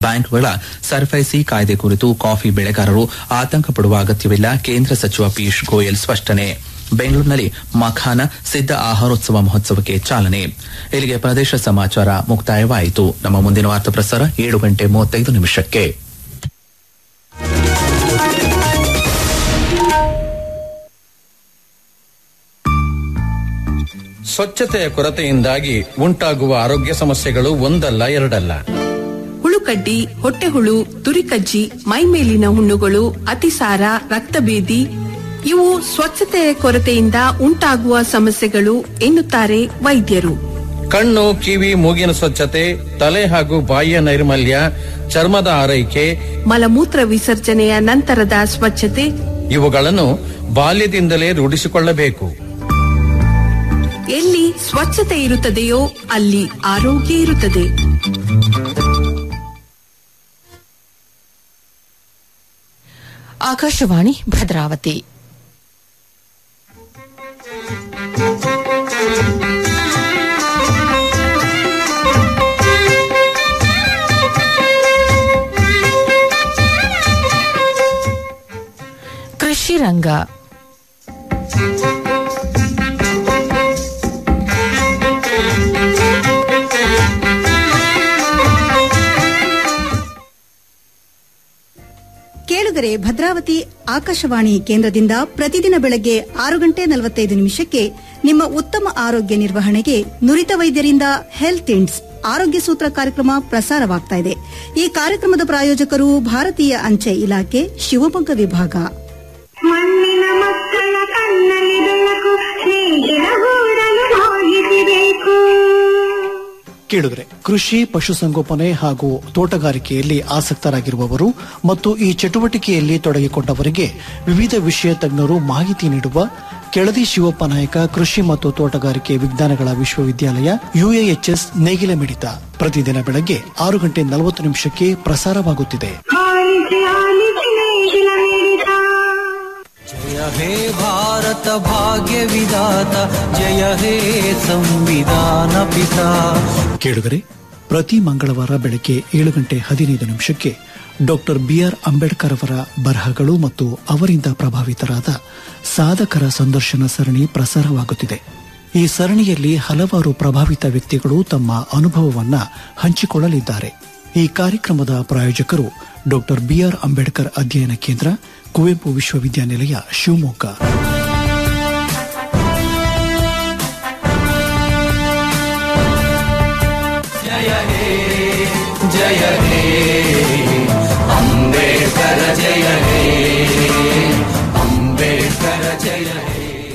ಬ್ಯಾಂಕ್ಗಳ ಸರ್ಫೈಸಿ ಕಾಯ್ದೆ ಕುರಿತು ಕಾಫಿ ಬೆಳೆಗಾರರು ಆತಂಕ ಪಡುವ ಅಗತ್ಯವಿಲ್ಲ ಕೇಂದ್ರ ಸಚಿವ ಪಿಯೂಷ್ ಗೋಯಲ್ ಸ್ಪಷ್ಟನೆ ಬೆಂಗಳೂರಿನಲ್ಲಿ ಮಖಾನ ಸಿದ್ಧ ಆಹಾರೋತ್ಸವ ಮಹೋತ್ಸವಕ್ಕೆ ಚಾಲನೆ ಇಲ್ಲಿಗೆ ಪ್ರದೇಶ ಸಮಾಚಾರ ಮುಕ್ತಾಯವಾಯಿತು ನಮ್ಮ ಮುಂದಿನ ವಾರ್ತಾ ಪ್ರಸಾರ ಏಳು ಗಂಟೆ ಮೂವತ್ತೈದು ನಿಮಿಷಕ್ಕೆ ಸ್ವಚ್ಛತೆಯ ಕೊರತೆಯಿಂದಾಗಿ ಉಂಟಾಗುವ ಆರೋಗ್ಯ ಸಮಸ್ಯೆಗಳು ಒಂದಲ್ಲ ಎರಡಲ್ಲ ಹುಳುಕಡ್ಡಿ ಹೊಟ್ಟೆಹುಳು ತುರಿಕಜ್ಜಿ ಮೈಮೇಲಿನ ಹುಣ್ಣುಗಳು ಅತಿಸಾರ ರಕ್ತಭೇದಿ ಇವು ಸ್ವಚ್ಛತೆಯ ಕೊರತೆಯಿಂದ ಉಂಟಾಗುವ ಸಮಸ್ಯೆಗಳು ಎನ್ನುತ್ತಾರೆ ವೈದ್ಯರು ಕಣ್ಣು ಕಿವಿ ಮೂಗಿನ ಸ್ವಚ್ಛತೆ ತಲೆ ಹಾಗೂ ಬಾಯಿಯ ನೈರ್ಮಲ್ಯ ಚರ್ಮದ ಆರೈಕೆ ಮಲಮೂತ್ರ ವಿಸರ್ಜನೆಯ ನಂತರದ ಸ್ವಚ್ಛತೆ ಇವುಗಳನ್ನು ಬಾಲ್ಯದಿಂದಲೇ ರೂಢಿಸಿಕೊಳ್ಳಬೇಕು ಎಲ್ಲಿ ಸ್ವಚ್ಛತೆ ಇರುತ್ತದೆಯೋ ಅಲ್ಲಿ ಆರೋಗ್ಯ ಇರುತ್ತದೆ ಆಕಾಶವಾಣಿ ಭದ್ರಾವತಿ ಕೃಷಿ ರಂಗ ಕೇಳುಗರೆ ಭದ್ರಾವತಿ ಆಕಾಶವಾಣಿ ಕೇಂದ್ರದಿಂದ ಪ್ರತಿದಿನ ಬೆಳಗ್ಗೆ ಆರು ಗಂಟೆ ನಲವತ್ತೈದು ನಿಮಿಷಕ್ಕೆ ನಿಮ್ಮ ಉತ್ತಮ ಆರೋಗ್ಯ ನಿರ್ವಹಣೆಗೆ ನುರಿತ ವೈದ್ಯರಿಂದ ಹೆಲ್ತ್ ಇಂಡ್ಸ್ ಆರೋಗ್ಯ ಸೂತ್ರ ಕಾರ್ಯಕ್ರಮ ಪ್ರಸಾರವಾಗ್ತಾ ಇದೆ ಈ ಕಾರ್ಯಕ್ರಮದ ಪ್ರಾಯೋಜಕರು ಭಾರತೀಯ ಅಂಚೆ ಇಲಾಖೆ ಶಿವಮೊಗ್ಗ ವಿಭಾಗ ಮಣ್ಣಿನ ಮಕ್ಕಳ ಕಣ್ಣಲ್ಲಿ ಬೆಳಕು ಸ್ನೇಹಿತರ ಗೂಡಲು ಹೋಗಿಸಬೇಕು ಕೇಳಿದ್ರೆ ಕೃಷಿ ಪಶುಸಂಗೋಪನೆ ಹಾಗೂ ತೋಟಗಾರಿಕೆಯಲ್ಲಿ ಆಸಕ್ತರಾಗಿರುವವರು ಮತ್ತು ಈ ಚಟುವಟಿಕೆಯಲ್ಲಿ ತೊಡಗಿಕೊಂಡವರಿಗೆ ವಿವಿಧ ವಿಷಯ ತಜ್ಞರು ಮಾಹಿತಿ ನೀಡುವ ಕೆಳದಿ ಶಿವಪ್ಪ ನಾಯಕ ಕೃಷಿ ಮತ್ತು ತೋಟಗಾರಿಕೆ ವಿಜ್ಞಾನಗಳ ವಿಶ್ವವಿದ್ಯಾಲಯ ಯುಎಎಚ್ಎಸ್ ನೇಗಿಲ ಮಿಡಿತ ಪ್ರತಿದಿನ ಬೆಳಗ್ಗೆ ಆರು ಗಂಟೆ ನಲವತ್ತು ನಿಮಿಷಕ್ಕೆ ಪ್ರಸಾರವಾಗುತ್ತಿದೆ ಆಲಿಸಿ ಆಲಿಸಿ ನೇಗಿಲ ಮಿಡಿತ जय हे भारत भाग्य विधाता जय हे संविधान पिता ಕೇಳುಗರೆ ಪ್ರತಿ ಮಂಗಳವಾರ ಬೆಳಗ್ಗೆ ಏಳು ಗಂಟೆ ಹದಿನೈದು ನಿಮಿಷಕ್ಕೆ ಡಾಕ್ಟರ್ ಬಿಆರ್ ಅಂಬೇಡ್ಕರ್ ಅವರ ಬರಹಗಳು ಮತ್ತು ಅವರಿಂದ ಪ್ರಭಾವಿತರಾದ ಸಾಧಕರ ಸಂದರ್ಶನ ಸರಣಿ ಪ್ರಸಾರವಾಗುತ್ತಿದೆ ಈ ಸರಣಿಯಲ್ಲಿ ಹಲವಾರು ಪ್ರಭಾವಿತ ವ್ಯಕ್ತಿಗಳು ತಮ್ಮ ಅನುಭವವನ್ನ ಹಂಚಿಕೊಳ್ಳಲಿದ್ದಾರೆ ಈ ಕಾರ್ಯಕ್ರಮದ ಪ್ರಾಯೋಜಕರು ಡಾಕ್ಟರ್ ಬಿಆರ್ ಅಂಬೇಡ್ಕರ್ ಅಧ್ಯಯನ ಕೇಂದ್ರ ಕುವೆಂಪು ವಿಶ್ವವಿದ್ಯಾನಿಲಯ ಶಿವಮೊಗ್ಗ जय हे अंबेडकर जय हे अंबेडकर जय हे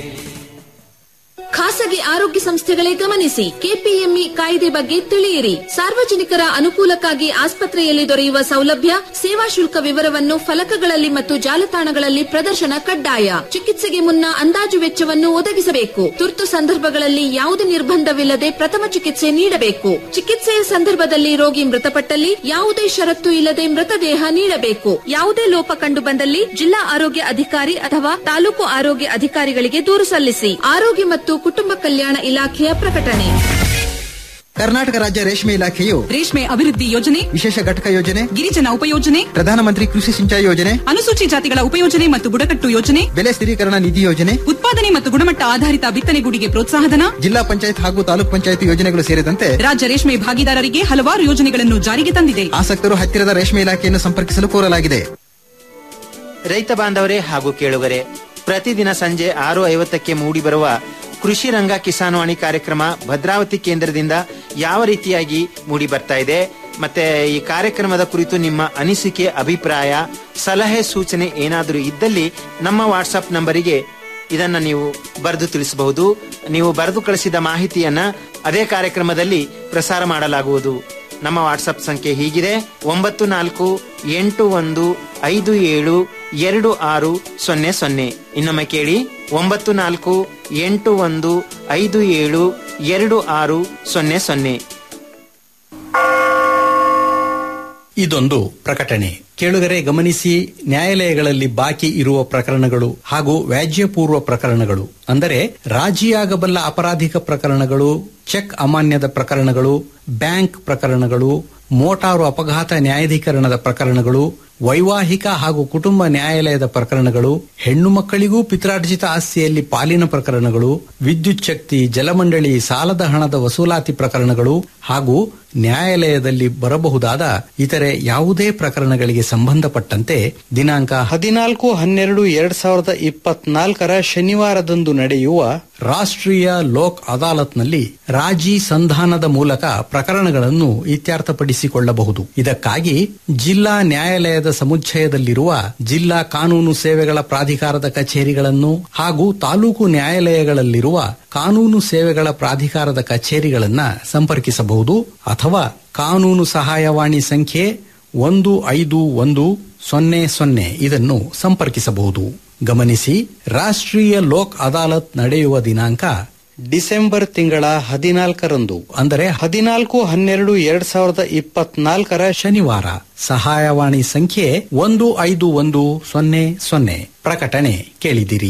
ಖಾಸಗಿ ಆರೋಗ್ಯ ಸಂಸ್ಥೆಗಳೇ ಗಮನಿಸಿ ಕೆಪಿಎಂಇ ಕಾಯ್ದೆ ಬಗ್ಗೆ ತಿಳಿಯಿರಿ ಸಾರ್ವಜನಿಕರ ಅನುಕೂಲಕ್ಕಾಗಿ ಆಸ್ಪತ್ರೆಯಲ್ಲಿ ದೊರೆಯುವ ಸೌಲಭ್ಯ ಸೇವಾ ಶುಲ್ಕ ವಿವರವನ್ನು ಫಲಕಗಳಲ್ಲಿ ಮತ್ತು ಜಾಲತಾಣಗಳಲ್ಲಿ ಪ್ರದರ್ಶನ ಕಡ್ಡಾಯ ಚಿಕಿತ್ಸೆಗೆ ಮುನ್ನ ಅಂದಾಜು ವೆಚ್ಚವನ್ನು ಒದಗಿಸಬೇಕು ತುರ್ತು ಸಂದರ್ಭಗಳಲ್ಲಿ ಯಾವುದೇ ನಿರ್ಬಂಧವಿಲ್ಲದೆ ಪ್ರಥಮ ಚಿಕಿತ್ಸೆ ನೀಡಬೇಕು ಚಿಕಿತ್ಸೆಯ ಸಂದರ್ಭದಲ್ಲಿ ರೋಗಿ ಮೃತಪಟ್ಟಲ್ಲಿ ಯಾವುದೇ ಷರತ್ತು ಇಲ್ಲದೆ ಮೃತದೇಹ ನೀಡಬೇಕು ಯಾವುದೇ ಲೋಪ ಕಂಡು ಬಂದಲ್ಲಿ ಜಿಲ್ಲಾ ಆರೋಗ್ಯ ಅಧಿಕಾರಿ ಅಥವಾ ತಾಲೂಕು ಆರೋಗ್ಯ ಅಧಿಕಾರಿಗಳಿಗೆ ದೂರು ಸಲ್ಲಿಸಿ ಆರೋಗ್ಯ ಮತ್ತು ಕುಟುಂಬ ಕಲ್ಯಾಣ ಇಲಾಖೆಯ ಪ್ರಕಟಣೆ ಕರ್ನಾಟಕ ರಾಜ್ಯ ರೇಷ್ಮೆ ಇಲಾಖೆಯು ರೇಷ್ಮೆ ಅಭಿವೃದ್ಧಿ ಯೋಜನೆ ವಿಶೇಷ ಘಟಕ ಯೋಜನೆ ಗಿರಿಜನ ಉಪಯೋಜನೆ ಪ್ರಧಾನಮಂತ್ರಿ ಕೃಷಿ ಸಿಂಚಾಯಿ ಯೋಜನೆ ಅನುಸೂಚಿ ಜಾತಿಗಳ ಉಪಯೋಜನೆ ಮತ್ತು ಬುಡಕಟ್ಟು ಯೋಜನೆ ಬೆಲೆ ಸ್ಥಿರೀಕರಣ ನಿಧಿ ಯೋಜನೆ ಉತ್ಪಾದನೆ ಮತ್ತು ಗುಣಮಟ್ಟ ಆಧಾರಿತ ಬಿತ್ತನೆಗೂಡಿಗೆ ಪ್ರೋತ್ಸಾಹಧನ ಜಿಲ್ಲಾ ಪಂಚಾಯತ್ ಹಾಗೂ ತಾಲೂಕ್ ಪಂಚಾಯತ್ ಯೋಜನೆಗಳು ಸೇರಿದಂತೆ ರಾಜ್ಯ ರೇಷ್ಮೆ ಭಾಗಿದಾರರಿಗೆ ಹಲವಾರು ಯೋಜನೆಗಳನ್ನು ಜಾರಿಗೆ ತಂದಿದೆ ಆಸಕ್ತರು ಹತ್ತಿರದ ರೇಷ್ಮೆ ಇಲಾಖೆಯನ್ನು ಸಂಪರ್ಕಿಸಲು ಕೋರಲಾಗಿದೆ ರೈತ ಬಾಂಧವರೇ ಹಾಗೂ ಕೇಳುಗರೆ ಪ್ರತಿದಿನ ಸಂಜೆ ಆರು ಐವತ್ತಕ್ಕೆ ಮೂಡಿಬರುವ ಕೃಷಿ ರಂಗ ಕಿಸಾನ್ವಾಣಿ ಕಾರ್ಯಕ್ರಮ ಭದ್ರಾವತಿ ಕೇಂದ್ರದಿಂದ ಯಾವ ರೀತಿಯಾಗಿ ಮೂಡಿ ಬರ್ತಾ ಇದೆ ಮತ್ತೆ ಈ ಕಾರ್ಯಕ್ರಮದ ಕುರಿತು ನಿಮ್ಮ ಅನಿಸಿಕೆ ಅಭಿಪ್ರಾಯ ಸಲಹೆ ಸೂಚನೆ ಏನಾದರೂ ಇದ್ದಲ್ಲಿ ನಮ್ಮ ವಾಟ್ಸಪ್ ನಂಬರಿಗೆ ಇದನ್ನ ನೀವು ಬರೆದು ತಿಳಿಸಬಹುದು ನೀವು ಬರೆದು ಕಳಿಸಿದ ಮಾಹಿತಿಯನ್ನ ಅದೇ ಕಾರ್ಯಕ್ರಮದಲ್ಲಿ ಪ್ರಸಾರ ಮಾಡಲಾಗುವುದು ನಮ್ಮ ವಾಟ್ಸಪ್ ಸಂಖ್ಯೆ ಹೀಗಿದೆ ಒಂಬತ್ತು ನಾಲ್ಕು ಎಂಟು ಒಂದು ಐದು ಏಳು ಎರಡು ಆರು ಸೊನ್ನೆ ಸೊನ್ನೆ ಇನ್ನೊಮ್ಮೆ ಕೇಳಿ ಒಂಬತ್ತು ನಾಲ್ಕು ಎಂಟು ಒಂದು ಐದು ಏಳು ಎರಡು ಆರು ಸೊನ್ನೆ ಸೊನ್ನೆ ಇದೊಂದು ಪ್ರಕಟಣೆ ಕೇಳುಗರೆ ಗಮನಿಸಿ ನ್ಯಾಯಾಲಯಗಳಲ್ಲಿ ಬಾಕಿ ಇರುವ ಪ್ರಕರಣಗಳು ಹಾಗೂ ವ್ಯಾಜ್ಯಪೂರ್ವ ಪ್ರಕರಣಗಳು ಅಂದರೆ ರಾಜಿಯಾಗಬಲ್ಲ ಅಪರಾಧಿಕ ಪ್ರಕರಣಗಳು ಚೆಕ್ ಅಮಾನ್ಯದ ಪ್ರಕರಣಗಳು ಬ್ಯಾಂಕ್ ಪ್ರಕರಣಗಳು ಮೋಟಾರು ಅಪಘಾತ ನ್ಯಾಯಾಧೀಕರಣದ ಪ್ರಕರಣಗಳು ವೈವಾಹಿಕ ಹಾಗೂ ಕುಟುಂಬ ನ್ಯಾಯಾಲಯದ ಪ್ರಕರಣಗಳು ಹೆಣ್ಣು ಮಕ್ಕಳಿಗೂ ಪಿತ್ರಾರ್ಜಿತ ಆಸ್ತಿಯಲ್ಲಿ ಪಾಲಿನ ಪ್ರಕರಣಗಳು ವಿದ್ಯುತ್ ಶಕ್ತಿ ಜಲಮಂಡಳಿ ಸಾಲದ ಹಣದ ವಸೂಲಾತಿ ಪ್ರಕರಣಗಳು ಹಾಗೂ ನ್ಯಾಯಾಲಯದಲ್ಲಿ ಬರಬಹುದಾದ ಇತರೆ ಯಾವುದೇ ಪ್ರಕರಣಗಳಿಗೆ ಸಂಬಂಧಪಟ್ಟಂತೆ ದಿನಾಂಕ ಹದಿನಾಲ್ಕು ಹನ್ನೆರಡು ಎರಡ್ ಸಾವಿರದ ಇಪ್ಪತ್ನಾಲ್ಕರ ಶನಿವಾರದಂದು ನಡೆಯುವ ರಾಷ್ಟ್ರೀಯ ಲೋಕ್ ಅದಾಲತ್ನಲ್ಲಿ ರಾಜಿ ಸಂಧಾನದ ಮೂಲಕ ಪ್ರಕರಣಗಳನ್ನು ಇತ್ಯರ್ಥಪಡಿಸಿಕೊಳ್ಳಬಹುದು ಇದಕ್ಕಾಗಿ ಜಿಲ್ಲಾ ನ್ಯಾಯಾಲಯದ ಸಮುಚ್ಚಯದಲ್ಲಿರುವ ಜಿಲ್ಲಾ ಕಾನೂನು ಸೇವೆಗಳ ಪ್ರಾಧಿಕಾರದ ಕಚೇರಿಗಳನ್ನು ಹಾಗೂ ತಾಲೂಕು ನ್ಯಾಯಾಲಯಗಳಲ್ಲಿರುವ ಕಾನೂನು ಸೇವೆಗಳ ಪ್ರಾಧಿಕಾರದ ಕಚೇರಿಗಳನ್ನ ಸಂಪರ್ಕಿಸಬಹುದು ಅಥವಾ ಕಾನೂನು ಸಹಾಯವಾಣಿ ಸಂಖ್ಯೆ ಒಂದು ಐದು ಒಂದು ಸೊನ್ನೆ ಸೊನ್ನೆ ಇದನ್ನು ಸಂಪರ್ಕಿಸಬಹುದು ಗಮನಿಸಿ ರಾಷ್ಟ್ರೀಯ ಲೋಕ್ ಅದಾಲತ್ ನಡೆಯುವ ದಿನಾಂಕ ಡಿಸೆಂಬರ್ ತಿಂಗಳ ಹದಿನಾಲ್ಕರಂದು ಅಂದರೆ ಹದಿನಾಲ್ಕು ಹನ್ನೆರಡು ಎರಡ್ ಸಾವಿರದ ಇಪ್ಪತ್ನಾಲ್ಕರ ಶನಿವಾರ ಸಹಾಯವಾಣಿ ಸಂಖ್ಯೆ ಒಂದು ಐದು ಒಂದು ಸೊನ್ನೆ ಸೊನ್ನೆ ಪ್ರಕಟಣೆ ಕೇಳಿದಿರಿ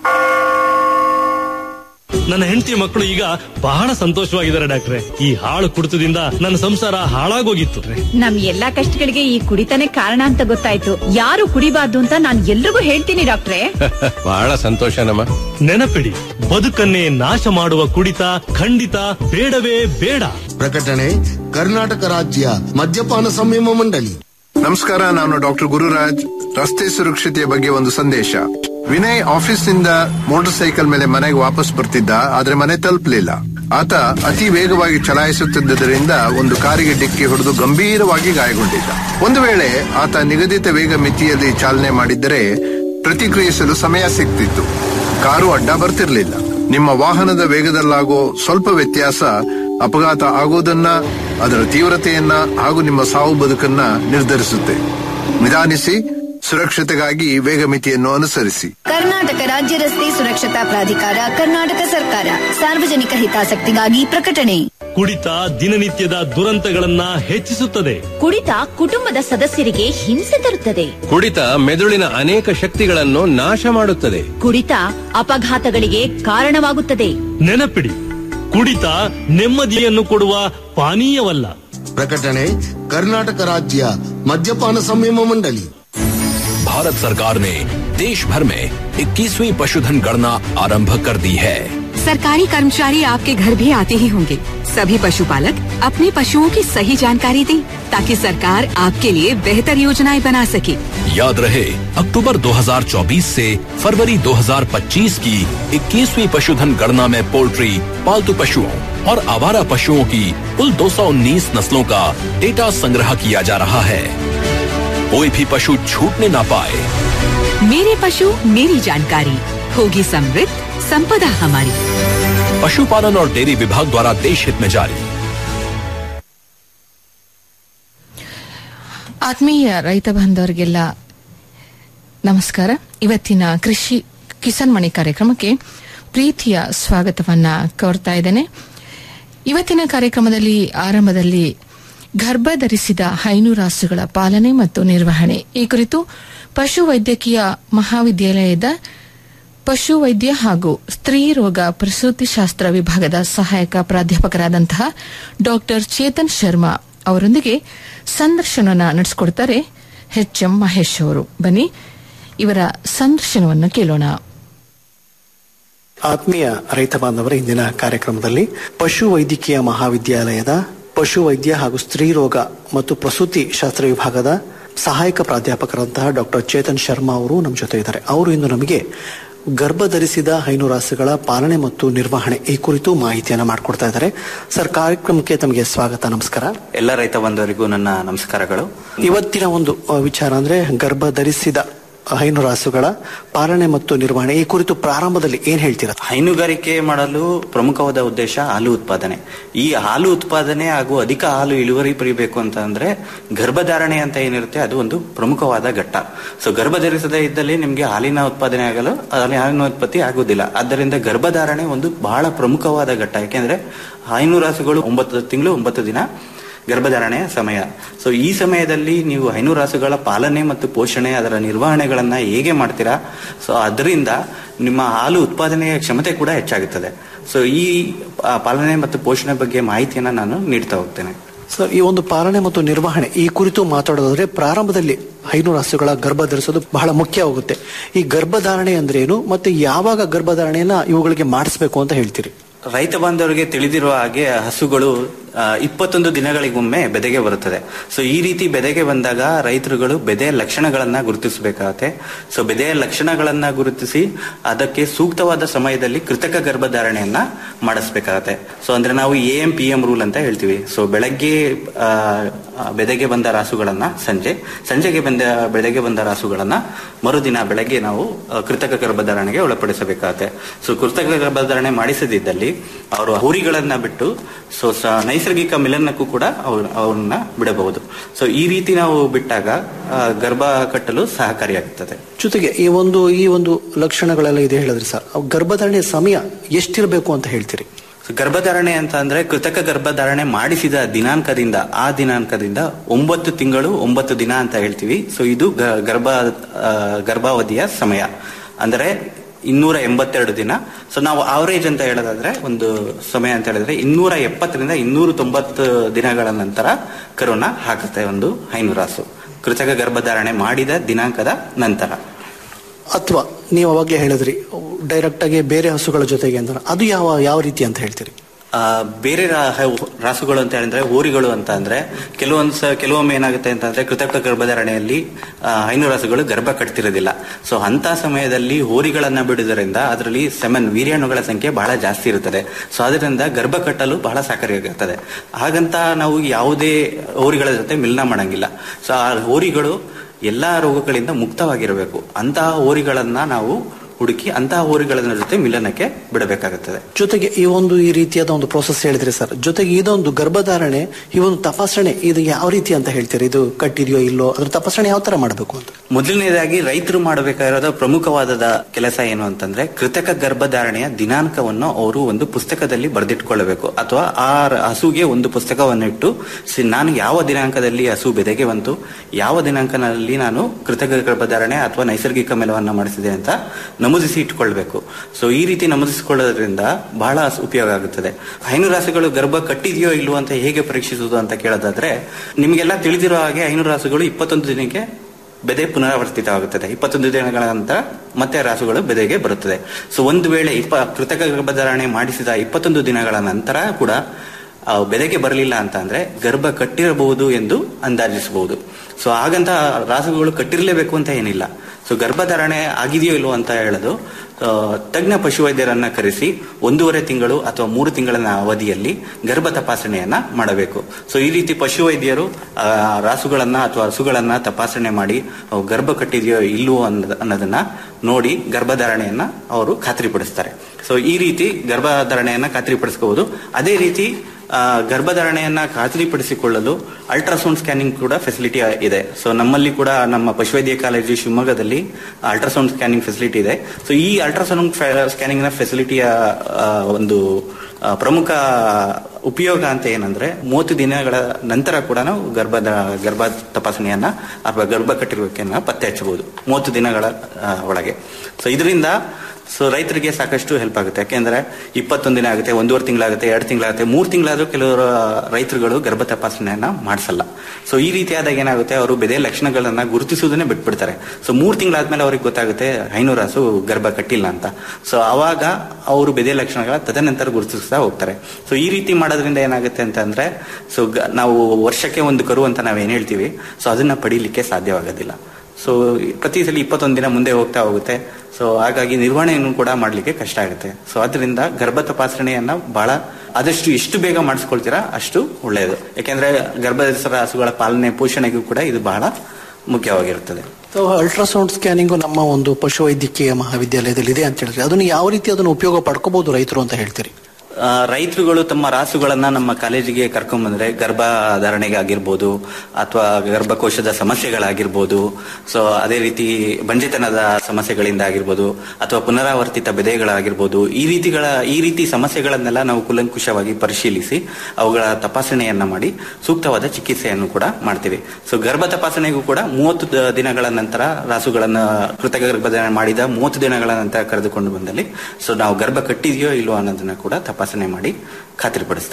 ನನ್ನ ಹೆಂಡತಿ ಮಕ್ಕಳು ಈಗ ಬಹಳ ಸಂತೋಷವಾಗಿದ್ದಾರೆ ಡಾಕ್ಟ್ರೆ ಈ ಹಾಳು ಕುಡಿತದಿಂದ ನನ್ನ ಸಂಸಾರ ಹಾಳಾಗೋಗಿತ್ತು ನಮ್ ಎಲ್ಲಾ ಕಷ್ಟಗಳಿಗೆ ಈ ಕುಡಿತಾನೆ ಕಾರಣ ಅಂತ ಗೊತ್ತಾಯ್ತು ಯಾರು ಕುಡಿಬಾರ್ದು ಅಂತ ನಾನು ಎಲ್ರಿಗೂ ಹೇಳ್ತೀನಿ ಡಾಕ್ಟ್ರೆ ಬಹಳ ಸಂತೋಷನಮ್ಮ ನೆನಪಿಡಿ ಬದುಕನ್ನೇ ನಾಶ ಮಾಡುವ ಕುಡಿತ ಖಂಡಿತ ಬೇಡವೇ ಬೇಡ ಪ್ರಕಟಣೆ ಕರ್ನಾಟಕ ರಾಜ್ಯ ಮದ್ಯಪಾನ ಸಂಯಮ ಮಂಡಳಿ ನಮಸ್ಕಾರ ನಾನು ಡಾಕ್ಟರ್ ಗುರುರಾಜ್ ರಸ್ತೆ ಸುರಕ್ಷತೆಯ ಬಗ್ಗೆ ಒಂದು ಸಂದೇಶ ವಿನಯ್ ಆಫೀಸ್ನಿಂದ ಮೋಟಾರ್ ಸೈಕಲ್ ಮೇಲೆ ಮನೆಗೆ ವಾಪಸ್ ಬರ್ತಿದ್ದ ಆದ್ರೆ ಮನೆ ತಲುಪಲಿಲ್ಲ ಆತ ಅತಿ ವೇಗವಾಗಿ ಚಲಾಯಿಸುತ್ತಿದ್ದರಿಂದ ಒಂದು ಕಾರಿಗೆ ಡಿಕ್ಕಿ ಹೊಡೆದು ಗಂಭೀರವಾಗಿ ಗಾಯಗೊಂಡಿದ್ದ ಒಂದು ವೇಳೆ ಆತ ನಿಗದಿತ ವೇಗ ಮಿತಿಯಲ್ಲಿ ಚಾಲನೆ ಮಾಡಿದ್ದರೆ ಪ್ರತಿಕ್ರಿಯಿಸಲು ಸಮಯ ಸಿಗ್ತಿತ್ತು ಕಾರು ಅಡ್ಡ ಬರ್ತಿರ್ಲಿಲ್ಲ ನಿಮ್ಮ ವಾಹನದ ವೇಗದಲ್ಲಾಗೋ ಸ್ವಲ್ಪ ವ್ಯತ್ಯಾಸ ಅಪಘಾತ ಆಗೋದನ್ನ ಅದರ ತೀವ್ರತೆಯನ್ನ ಹಾಗೂ ನಿಮ್ಮ ಸಾವು ಬದುಕನ್ನ ನಿರ್ಧರಿಸುತ್ತೆ ನಿಧಾನಿಸಿ ಸುರಕ್ಷತೆಗಾಗಿ ವೇಗ ಮಿತಿಯನ್ನು ಅನುಸರಿಸಿ ಕರ್ನಾಟಕ ರಾಜ್ಯ ರಸ್ತೆ ಸುರಕ್ಷತಾ ಪ್ರಾಧಿಕಾರ ಕರ್ನಾಟಕ ಸರ್ಕಾರ ಸಾರ್ವಜನಿಕ ಹಿತಾಸಕ್ತಿಗಾಗಿ ಪ್ರಕಟಣೆ ಕುಡಿತ ದಿನನಿತ್ಯದ ದುರಂತಗಳನ್ನ ಹೆಚ್ಚಿಸುತ್ತದೆ ಕುಡಿತ ಕುಟುಂಬದ ಸದಸ್ಯರಿಗೆ ಹಿಂಸೆ ತರುತ್ತದೆ ಕುಡಿತ ಮೆದುಳಿನ ಅನೇಕ ಶಕ್ತಿಗಳನ್ನು ನಾಶ ಮಾಡುತ್ತದೆ ಕುಡಿತ ಅಪಘಾತಗಳಿಗೆ ಕಾರಣವಾಗುತ್ತದೆ ನೆನಪಿಡಿ ಕುಡಿತ ನೆಮ್ಮದಿಯನ್ನು ಕೊಡುವ ಪಾನೀಯವಲ್ಲ ಪ್ರಕಟಣೆ ಕರ್ನಾಟಕ ರಾಜ್ಯ ಮದ್ಯಪಾನ ಸಂಯಮ ಮಂಡಳಿ भारत सरकार ने देश भर में 21वीं पशुधन गणना आरंभ कर दी है सरकारी कर्मचारी आपके घर भी आते ही होंगे सभी पशुपालक अपने पशुओं की सही जानकारी दें ताकि सरकार आपके लिए बेहतर योजनाएं बना सके याद रहे अक्टूबर 2024 से फरवरी 2025 की 21वीं पशुधन गणना में पोल्ट्री पालतू पशुओं और आवारा पशुओं की कुल 219 नस्लों का डेटा संग्रह किया जा रहा है कोई भी पशु छूटने ना पाए मेरे पशु मेरी जानकारी होगी समृद्ध संपदा हमारी पशुपालन और डेयरी विभाग द्वारा देश हित में जारी ಆತ್ಮೀಯ ರೈತ ಬಾಂಧವರಿಗೆಲ್ಲ ನಮಸ್ಕಾರ ಇವತ್ತಿನ ಕೃಷಿ ಕಿಸಾನ್ ಮಣಿ ಕಾರ್ಯಕ್ರಮಕ್ಕೆ ಪ್ರೀತಿಯ ಸ್ವಾಗತವನ್ನ ಕೋರ್ತಾ ಇದ್ದೇನೆ ಇವತ್ತಿನ ಕಾರ್ಯಕ್ರಮದಲ್ಲಿ ಆರಂಭದಲ್ಲಿ ಗರ್ಭ ಧರಿಸಿದ ಹೈನುರಾಸುಗಳ ಪಾಲನೆ ಮತ್ತು ನಿರ್ವಹಣೆ ಈ ಕುರಿತು ಪಶು ವೈದ್ಯಕೀಯ ಮಹಾವಿದ್ಯಾಲಯದ ಪಶುವೈದ್ಯ ಹಾಗೂ ಸ್ತ್ರೀ ರೋಗ ಪ್ರಸೂತಿಶಾಸ್ತ್ರ ವಿಭಾಗದ ಸಹಾಯಕ ಪ್ರಾಧ್ಯಾಪಕರಾದಂತಹ ಡಾಕ್ಟರ್ ಚೇತನ್ ಶರ್ಮಾ ಅವರೊಂದಿಗೆ ಸಂದರ್ಶನವನ್ನು ನಡೆಸಿಕೊಡ್ತಾರೆ ಎಚ್ ಎಂ ಮಹೇಶ್ ಅವರು ಬನ್ನಿ ಇವರ ಸಂದರ್ಶನವನ್ನು ಕೇಳೋಣ ಆತ್ಮೀಯ ರೈತ ಬಾಂಧವರ ಇಂದಿನ ಕಾರ್ಯಕ್ರಮದಲ್ಲಿ ಪಶು ವೈದ್ಯಕೀಯ ಮಹಾವಿದ್ಯಾಲಯದ ಪಶು ವೈದ್ಯ ಹಾಗೂ ಸ್ತ್ರೀ ರೋಗ ಮತ್ತು ಪ್ರಸೂತಿ ಶಾಸ್ತ್ರ ವಿಭಾಗದ ಸಹಾಯಕ ಪ್ರಾಧ್ಯಾಪಕರಂತಹ ಡಾಕ್ಟರ್ ಚೇತನ್ ಶರ್ಮಾ ಅವರು ನಮ್ಮ ಜೊತೆ ಇದ್ದಾರೆ ಅವರು ಇಂದು ನಮಗೆ ಗರ್ಭ ಧರಿಸಿದ ಹೈನುರಾಸುಗಳ ಪಾಲನೆ ಮತ್ತು ನಿರ್ವಹಣೆ ಈ ಕುರಿತು ಮಾಹಿತಿಯನ್ನು ಮಾಡಿಕೊಡ್ತಾ ಇದ್ದಾರೆ ಸರ್ ಕಾರ್ಯಕ್ರಮಕ್ಕೆ ತಮಗೆ ಸ್ವಾಗತ ನಮಸ್ಕಾರ ಎಲ್ಲ ರೈತ ಬಂಧುವರಿಗೂ ನನ್ನ ನಮಸ್ಕಾರಗಳು ಇವತ್ತಿನ ಒಂದು ಅ, ವಿಚಾರ ಅಂದ್ರೆ ಗರ್ಭ ಧರಿಸಿದ ಹೈನುರಾಸುಗಳ ಪಾಲನೆ ಮತ್ತು ನಿರ್ವಹಣೆ ಈ ಕುರಿತು ಪ್ರಾರಂಭದಲ್ಲಿ ಏನ್ ಹೇಳ್ತೀರಾ ಹೈನುಗಾರಿಕೆ ಮಾಡಲು ಪ್ರಮುಖವಾದ ಉದ್ದೇಶ ಹಾಲು ಉತ್ಪಾದನೆ ಈ ಹಾಲು ಉತ್ಪಾದನೆ ಹಾಗೂ ಅಧಿಕ ಹಾಲು ಇಳುವರಿ ಪಡಿಬೇಕು ಅಂತ ಅಂದ್ರೆ ಗರ್ಭಧಾರಣೆ ಅಂತ ಏನಿರುತ್ತೆ ಅದು ಒಂದು ಪ್ರಮುಖವಾದ ಘಟ್ಟ ಸೊ ಗರ್ಭ ಧರಿಸದೇ ಇದ್ದಲ್ಲಿ ನಿಮ್ಗೆ ಹಾಲಿನ ಉತ್ಪಾದನೆ ಆಗಲು ಅಲ್ಲಿ ಹಾಲಿನ ಉತ್ಪತ್ತಿ ಆಗುವುದಿಲ್ಲ ಆದ್ದರಿಂದ ಗರ್ಭಧಾರಣೆ ಒಂದು ಬಹಳ ಪ್ರಮುಖವಾದ ಘಟ್ಟ ಯಾಕೆಂದ್ರೆ ಹೈನುರಾಸುಗಳು ಒಂಬತ್ತು ತಿಂಗಳು ಒಂಬತ್ತು ದಿನ ಗರ್ಭಧಾರಣೆಯ ಸಮಯ ಸೊ ಈ ಸಮಯದಲ್ಲಿ ನೀವು ಹೈನುರಾಸುಗಳ ಪಾಲನೆ ಮತ್ತು ಪೋಷಣೆ ಅದರ ನಿರ್ವಹಣೆಗಳನ್ನ ಹೇಗೆ ಮಾಡ್ತೀರಾ ಸೊ ಅದರಿಂದ ನಿಮ್ಮ ಹಾಲು ಉತ್ಪಾದನೆಯ ಕ್ಷಮತೆ ಕೂಡ ಹೆಚ್ಚಾಗುತ್ತದೆ ಸೊ ಈ ಆ, ಪಾಲನೆ ಮತ್ತು ಪೋಷಣೆ ಬಗ್ಗೆ ಮಾಹಿತಿಯನ್ನ ನಾನು ನೀಡ್ತಾ ಹೋಗ್ತೇನೆ ಸರ್ ಈ ಒಂದು ಪಾಲನೆ ಮತ್ತು ನಿರ್ವಹಣೆ ಈ ಕುರಿತು ಮಾತಾಡೋದಾದ್ರೆ ಪ್ರಾರಂಭದಲ್ಲಿ ಐನೂರು ಹಸುಗಳ ಗರ್ಭ ಧರಿಸೋದು ಬಹಳ ಮುಖ್ಯವಾಗುತ್ತೆ ಈ ಗರ್ಭಧಾರಣೆ ಅಂದ್ರೆ ಏನು ಮತ್ತೆ ಯಾವಾಗ ಗರ್ಭಧಾರಣೆಯನ್ನ ಇವುಗಳಿಗೆ ಮಾಡಿಸ್ಬೇಕು ಅಂತ ಹೇಳ್ತೀರಿ ರೈತ ಬಾಂಧವರಿಗೆ ತಿಳಿದಿರುವ ಹಾಗೆ ಹಸುಗಳು ಆ, ಇಪ್ಪತ್ತೊಂದು ದಿನಗಳಿಗೊಮ್ಮೆ ಬೆದೆಗೆ ಬರುತ್ತದೆ ಸೊ ಈ ರೀತಿ ಬೆದೆಗೆ ಬಂದಾಗ ರೈತರುಗಳು ಬೆದೆಯ ಲಕ್ಷಣಗಳನ್ನ ಗುರುತಿಸಬೇಕಾಗತ್ತೆ ಸೊ ಬೆದೆಯ ಲಕ್ಷಣಗಳನ್ನ ಗುರುತಿಸಿ ಅದಕ್ಕೆ ಸೂಕ್ತವಾದ ಸಮಯದಲ್ಲಿ ಕೃತಕ ಗರ್ಭಧಾರಣೆಯನ್ನ ಮಾಡಿಸ್ಬೇಕಾಗತ್ತೆ ಸೊ ಅಂದ್ರೆ ನಾವು A M P M rule ಅಂತ ಹೇಳ್ತೀವಿ ಸೊ ಬೆಳಗ್ಗೆ ಆ, ಆ, ಬೆದೆಗೆ ಬಂದ ರಾಸುಗಳನ್ನ ಸಂಜೆ ಸಂಜೆಗೆ ಬಂದ ಬೆಳಗ್ಗೆ ಬಂದ ರಾಸುಗಳನ್ನ ಮರುದಿನ ಬೆಳಗ್ಗೆ ನಾವು ಆ, ಕೃತಕ ಗರ್ಭಧಾರಣೆಗೆ ಒಳಪಡಿಸಬೇಕಾಗತ್ತೆ ಸೊ ಕೃತಕ ಗರ್ಭಧಾರಣೆ ಮಾಡಿಸದಿದ್ದಲ್ಲಿ ಅವರು ಹುರಿಗಳನ್ನ ಬಿಟ್ಟು ಸೊ ಸ- ನೈಸರ್ಗಿಕ ಮಿಲನಕ್ಕೂ ಕೂಡ ಅವ್ರ- ಅವ್ರನ್ನ ಬಿಡಬಹುದು ಸೊ ಈ ರೀತಿ ನಾವು ಬಿಟ್ಟಾಗ ಆ, ಗರ್ಭ ಕಟ್ಟಲು ಸಹಕಾರಿಯಾಗುತ್ತದೆ ಜೊತೆಗೆ ಈ ಒಂದು ಈ ಒಂದು ಲಕ್ಷಣಗಳೆಲ್ಲ ಇದೆ ಹೇಳಿದ್ರಿ ಸರ್ ಅವು ಗರ್ಭಧಾರಣೆಯ ಸಮಯ ಎಷ್ಟಿರಬೇಕು ಅಂತ ಹೇಳ್ತೀರಿ ಸೊ ಗರ್ಭಧಾರಣೆ ಅಂತ ಅಂದ್ರೆ ಕೃತಕ ಗರ್ಭಧಾರಣೆ ಮಾಡಿಸಿದ ದಿನಾಂಕದಿಂದ ಆ ದಿನಾಂಕದಿಂದ ಒಂಬತ್ತು ತಿಂಗಳು ಒಂಬತ್ತು ದಿನ ಅಂತ ಹೇಳ್ತೀವಿ ಸೊ ಇದು ಗ- ಗರ್ಭ ಆ, ಗರ್ಭಾವಧಿಯ ಸಮಯ ಅಂದ್ರೆ ಇನ್ನೂರ ಎಂಬತ್ತೆರಡು ದಿನ ಸೊ ನಾವು ಆವರೇಜ್ ಅಂತ ಹೇಳೋದಾದ್ರೆ ಒಂದು ಸಮಯ ಅಂತ ಹೇಳಿದ್ರೆ ಇನ್ನೂರ ಎಪ್ಪತ್ತರಿಂದ ಇನ್ನೂರ ತೊಂಬತ್ತು ದಿನಗಳ ನಂತರ ಕರುನ ಹಾಕುತ್ತೆ ಒಂದು ಹೈನುರಾಸು ಕೃತಕ ಗರ್ಭಧಾರಣೆ ಮಾಡಿದ ದಿನಾಂಕದ ನಂತರ ಅಥವಾ ನೀವು ಅವಾಗಲೇ ಹೇಳಿದ್ರಿ ಡೈರೆಕ್ಟ್ ಆಗಿ ಬೇರೆ ಹಸುಗಳ ಜೊತೆಗೆ ಅಂತ ಅದು ಯಾವ ಯಾವ ರೀತಿ ಅಂತ ಹೇಳ್ತೀರಿ ಆ, ಬೇರೆ ರಾ- ಹ- ರಾಸುಗಳು ಅಂತ ಹೇಳಿದ್ರೆ ಹೋರಿಗಳು ಅಂತ ಅಂದ್ರೆ ಕೆಲವೊಂದು ಸ- ಕೆಲವೊಮ್ಮೆ ಏನಾಗುತ್ತೆ ಅಂತಂದ್ರೆ ಕೃತಕ ಗರ್ಭಧಾರಣೆಯಲ್ಲಿ ಆ, ಹೈನು ರಾಸುಗಳು ಗರ್ಭ ಕಟ್ತಿರೋದಿಲ್ಲ ಸೊ ಅಂತ ಸಮಯದಲ್ಲಿ ಹೋರಿಗಳನ್ನ ಬಿಡುವುದರಿಂದ ಅದರಲ್ಲಿ ಸೆಮನ್ ವೀರ್ಯಾಣುಗಳ ಸಂಖ್ಯೆ ಬಹಳ ಜಾಸ್ತಿ ಇರುತ್ತದೆ ಸೊ ಅದರಿಂದ ಗರ್ಭ ಕಟ್ಟಲು ಬಹಳ ಸಹಕಾರಿಯಾಗಿರ್ತದೆ ಹಾಗಂತ ನಾವು ಯಾವುದೇ ಹೋರಿಗಳ ಜೊತೆ ಮಿಲನ ಮಾಡಂಗಿಲ್ಲ ಸೊ ಆ ಹೋರಿಗಳು ಎಲ್ಲಾ ರೋಗಗಳಿಂದ ಮುಕ್ತವಾಗಿರಬೇಕು ಅಂತಹ ಹೋರಿಗಳನ್ನ ನಾವು ಹುಡುಕಿ ಅಂತಹ ಹೋರಿಗಳ ಜೊತೆ ಮಿಲನಕ್ಕೆ ಬಿಡಬೇಕಾಗುತ್ತದೆ ಜೊತೆಗೆ ಈ ಒಂದು ಈ ರೀತಿಯಾದ ಒಂದು ಪ್ರೋಸೆಸ್ ಹೇಳಿದ್ರಿ ಸರ್ ಜೊತೆಗೆ ಇದೊಂದು ಗರ್ಭಧಾರಣೆ ಈ ಒಂದು ತಪಾಸಣೆ ಇದು ಯಾವ ರೀತಿ ಅಂತ ಹೇಳ್ತೀರಿ ಇದು ಕಟ್ಟಿದೆಯೋ ಇಲ್ಲೋ ಅದ್ರ ತಪಾಸಣೆ ಯಾವ ತರ ಮಾಡಬೇಕು ಅಂತ ಮೊದಲನೇದಾಗಿ ರೈತರು ಮಾಡಬೇಕಾಗಿರೋದು ಪ್ರಮುಖವಾದ ಕೆಲಸ ಏನು ಅಂತಂದ್ರೆ ಕೃತಕ ಗರ್ಭಧಾರಣೆಯ ದಿನಾಂಕವನ್ನು ಅವರು ಒಂದು ಪುಸ್ತಕದಲ್ಲಿ ಬರೆದಿಟ್ಕೊಳ್ಳಬೇಕು ಅಥವಾ ಆ ರ- ಹಸುಗೆ ಒಂದು ಪುಸ್ತಕವನ್ನು ಇಟ್ಟು ಸಿ- ನಾನು ಯಾವ ದಿನಾಂಕದಲ್ಲಿ ಹಸು ಬೆದೆಗೆ ಬಂತು ಯಾವ ದಿನಾಂಕದಲ್ಲಿ ನಾನು ಕೃತಕ ಗರ್ಭಧಾರಣೆ ಅಥವಾ ನೈಸರ್ಗಿಕ ಮೆಲವನ್ನು ಮಾಡಿಸಿದೆ ಅಂತ ನಮೂದಿಸಿ ಇಟ್ಕೊಳ್ಬೇಕು ಸೊ ಈ ರೀತಿ ನಮೂದಿಸಿಕೊಳ್ಳೋದ್ರಿಂದ ಬಹಳ ಉಪಯೋಗ ಆಗುತ್ತದೆ ಹೈನು ರಾಸುಗಳು ಗರ್ಭ ಕಟ್ಟಿದೆಯೋ ಇಲ್ವೋ ಅಂತ ಹೇಗೆ ಪರೀಕ್ಷಿಸುವುದು ಅಂತ ಕೇಳೋದಾದ್ರೆ ನಿಮಗೆಲ್ಲ ತಿಳಿದಿರೋ ಹಾಗೆ ಹೈನು ರಾಸುಗಳು ಇಪ್ಪತ್ತೊಂದು ದಿನಕ್ಕೆ ಬೆದೆ ಪುನರಾವರ್ತಿತವಾಗುತ್ತದೆ ಇಪ್ಪತ್ತೊಂದು ದಿನಗಳ ನಂತರ ಮತ್ತೆ ರಾಸುಗಳು ಬೆದೆಗೆ ಬರುತ್ತದೆ ಸೊ ಒಂದು ವೇಳೆ ಇಪ್ಪ ಕೃತಕ ಗರ್ಭಧಾರಣೆ ಮಾಡಿಸಿದ ಇಪ್ಪತ್ತೊಂದು ದಿನಗಳ ನಂತರ ಕೂಡ ಆ ಬೆದೆಗೆ ಬರಲಿಲ್ಲ ಅಂತ ಅಂದ್ರೆ ಗರ್ಭ ಕಟ್ಟಿರಬಹುದು ಎಂದು ಅಂದಾಜಿಸಬಹುದು ಸೊ ಹಾಗಂತ ರಾಸುಗಳು ಕಟ್ಟಿರಲೇಬೇಕು ಅಂತ ಏನಿಲ್ಲ ಸೊ ಗರ್ಭಧಾರಣೆ ಆಗಿದೆಯೋ ಇಲ್ವೋ ಅಂತ ಹೇಳೋದು ಆ, ತಜ್ಞ ಪಶುವೈದ್ಯರನ್ನ ಕರೆಸಿ ಒಂದೂವರೆ ತಿಂಗಳು ಅಥವಾ ಮೂರು ತಿಂಗಳ ಅವಧಿಯಲ್ಲಿ ಗರ್ಭ ತಪಾಸಣೆಯನ್ನ ಮಾಡಬೇಕು ಸೊ ಈ ರೀತಿ ಪಶುವೈದ್ಯರು ಆ, ರಾಸುಗಳನ್ನ ಅಥವಾ ಹಸುಗಳನ್ನ ತಪಾಸಣೆ ಮಾಡಿ ಅವು ಗರ್ಭ ಕಟ್ಟಿದೆಯೋ ಇಲ್ವೋ ಅನ್ನೋದ- ಅನ್ನೋದನ್ನ ನೋಡಿ ಗರ್ಭಧಾರಣೆಯನ್ನ ಅವರು ಖಾತ್ರಿಪಡಿಸ್ತಾರೆ ಸೊ ಈ ರೀತಿ ಗರ್ಭಧಾರಣೆಯನ್ನ ಖಾತ್ರಿಪಡಿಸ್ಕೋಬಹುದು ಅದೇ ರೀತಿ ಆ, ಗರ್ಭಧಾರಣೆಯನ್ನ ಖಾತ್ರಿಪಡಿಸಿಕೊಳ್ಳಲು ಅಲ್ಟ್ರಾಸೌಂಡ್ ಸ್ಕ್ಯಾನಿಂಗ್ ಕೂಡ ಫೆಸಿಲಿಟಿ ಇದೆ ಸೊ ನಮ್ಮಲ್ಲಿ ಕೂಡ ನಮ್ಮ ಪಶುವೈದ್ಯ ಕಾಲೇಜು ಶಿವಮೊಗ್ಗದಲ್ಲಿ ಅಲ್ಟ್ರಾಸೌಂಡ್ ಸ್ಕ್ಯಾನಿಂಗ್ ಫೆಸಿಲಿಟಿ ಇದೆ ಸೊ ಈ ಅಲ್ಟ್ರಾಸೌಂಡ್ ಸ್ಕ್ಯಾನಿಂಗ್ ನ ಫೆಸಿಲಿಟಿಯ ಒಂದು ಆ, ಪ್ರಮುಖ ಉಪಯೋಗ ಅಂತ ಏನಂದ್ರೆ ಮೂವತ್ತು ದಿನಗಳ ನಂತರ ಕೂಡ ನಾವು ಗರ್ಭದ ಗರ್ಭ ತಪಾಸಣೆಯನ್ನ ಅಥವಾ ಗರ್ಭ ಕಟ್ಟಿರುವಿಕೆಯನ್ನ ಪತ್ತೆ ಹಚ್ಚಬಹುದು ಮೂವತ್ತು ದಿನಗಳ ಆ, ಒಳಗೆ ಸೊ ಇದರಿಂದ ಸೊ ರೈತರಿಗೆ ಸಾಕಷ್ಟು ಹೆಲ್ಪ್ ಆಗುತ್ತೆ ಯಾಕೆಂದ್ರೆ ಇಪ್ಪತ್ತೊಂದು ದಿನ ಆಗುತ್ತೆ ಒಂದೂವರೆ ತಿಂಗಳಾಗುತ್ತೆ ಎರಡು ತಿಂಗಳಾಗುತ್ತೆ ಮೂರು ತಿಂಗಳಾದ್ರೂ ಕೆಲವರು ರೈತರುಗಳು ಗರ್ಭ ತಪಾಸಣೆಯನ್ನ ಮಾಡಿಸಲ್ಲ ಸೊ ಈ ರೀತಿಯಾದಾಗ ಏನಾಗುತ್ತೆ ಅವರು ಬೆದೆ ಲಕ್ಷಣಗಳನ್ನ ಗುರುತಿಸುವುದನ್ನೇ ಬಿಟ್ಬಿಡ್ತಾರೆ ಸೊ ಮೂರು ತಿಂಗಳಾದ್ಮೇಲೆ ಅವ್ರಿಗೆ ಗೊತ್ತಾಗುತ್ತೆ ಹೈನೂರಾಸು ಗರ್ಭ ಕಟ್ಟಿಲ್ಲ ಅಂತ ಸೊ ಅವಾಗ ಅವರು ಬೆದೆ ಲಕ್ಷಣಗಳ ತದನಂತರ ಗುರುತಿಸ್ತಾ ಹೋಗ್ತಾರೆ ಸೊ ಈ ರೀತಿ ಮಾಡೋದ್ರಿಂದ ಏನಾಗುತ್ತೆ ಅಂತಂದ್ರೆ ಸೊ ನಾವು ವರ್ಷಕ್ಕೆ ಒಂದು ಕರು ಅಂತ ನಾವೇನ್ ಹೇಳ್ತೀವಿ ಸೊ ಅದನ್ನ ಪಡೀಲಿಕ್ಕೆ ಸಾಧ್ಯವಾಗೋದಿಲ್ಲ ಸೊ ಪ್ರತಿ ಸಲ ಇಪ್ಪತ್ತೊಂದು ದಿನ ಮುಂದೆ ಹೋಗ್ತಾ ಹೋಗುತ್ತೆ ಸೊ ಹಾಗಾಗಿ ನಿರ್ವಹಣೆಯನ್ನು ಕೂಡ ಮಾಡ್ಲಿಕ್ಕೆ ಕಷ್ಟ ಆಗುತ್ತೆ ಸೊ ಅದರಿಂದ ಗರ್ಭ ತಪಾಸಣೆಯನ್ನ ಬಹಳ ಆದಷ್ಟು ಎಷ್ಟು ಬೇಗ ಮಾಡಿಸ್ಕೊಳ್ತೀರಾ ಅಷ್ಟು ಒಳ್ಳೆಯದು ಯಾಕೆಂದ್ರೆ ಗರ್ಭಧರಿಸಿದ ಹಸುಗಳ ಪಾಲನೆ ಪೋಷಣೆಗೂ ಕೂಡ ಇದು ಬಹಳ ಮುಖ್ಯವಾಗಿರುತ್ತದೆ ಸೊ ಅಲ್ಟ್ರಾಸೌಂಡ್ ಸ್ಕ್ಯಾನಿಂಗ್ ನಮ್ಮ ಒಂದು ಪಶುವೈದ್ಯಕೀಯ ಮಹಾವಿದ್ಯಾಲಯದಲ್ಲಿ ಇದೆ ಅಂತ ಹೇಳಿದ್ರೆ ಅದನ್ನು ಯಾವ ರೀತಿ ಅದನ್ನು ಉಪಯೋಗ ಪಡ್ಕೋಬಹುದು ರೈತರು ಅಂತ ಹೇಳ್ತೀರಿ ಆ, ರೈತರುಗಳು ತಮ್ಮ ರಾಸುಗಳನ್ನ ನಮ್ಮ ಕಾಲೇಜಿಗೆ ಕರ್ಕೊಂಡ್ ಬಂದ್ರೆ ಗರ್ಭಧಾರಣೆಗೆ ಆಗಿರ್ಬೋದು ಅಥವಾ ಗರ್ಭಕೋಶದ ಸಮಸ್ಯೆಗಳಾಗಿರ್ಬೋದು ಸೊ ಅದೇ ರೀತಿ ಬಂಜೆತನದ ಸಮಸ್ಯೆಗಳಿಂದ ಆಗಿರ್ಬೋದು ಅಥವಾ ಪುನರಾವರ್ತಿತ ಬೆದೆಗಳಾಗಿರ್ಬೋದು ಈ ರೀತಿಗಳ ಈ ರೀತಿ ಸಮಸ್ಯೆಗಳನ್ನೆಲ್ಲ ನಾವು ಕುಲಂಕುಷವಾಗಿ ಪರಿಶೀಲಿಸಿ ಅವುಗಳ ತಪಾಸಣೆಯನ್ನ ಮಾಡಿ ಸೂಕ್ತವಾದ ಚಿಕಿತ್ಸೆಯನ್ನು ಕೂಡ ಮಾಡ್ತೀವಿ ಸೊ ಗರ್ಭ ತಪಾಸಣೆಗೂ ಕೂಡ ಮೂವತ್ತು ದ- ದಿನಗಳ ನಂತರ ರಾಸುಗಳನ್ನ ಕೃತಕ ಗರ್ಭಧಾರಣೆ ಮಾಡಿದ ಮೂವತ್ತು ದಿನಗಳ ನಂತರ ಕರೆದುಕೊಂಡು ಬಂದಲ್ಲಿ ಸೊ ನಾವು ಗರ್ಭ ಕಟ್ಟಿದೆಯೋ ಇಲ್ವೋ ಅನ್ನೋದನ್ನ ಕೂಡ ತಪಾಸಣೆ ಮಾಡಿ ಖಾತ್ರಿಪಡಿಸ್ತೇವೆ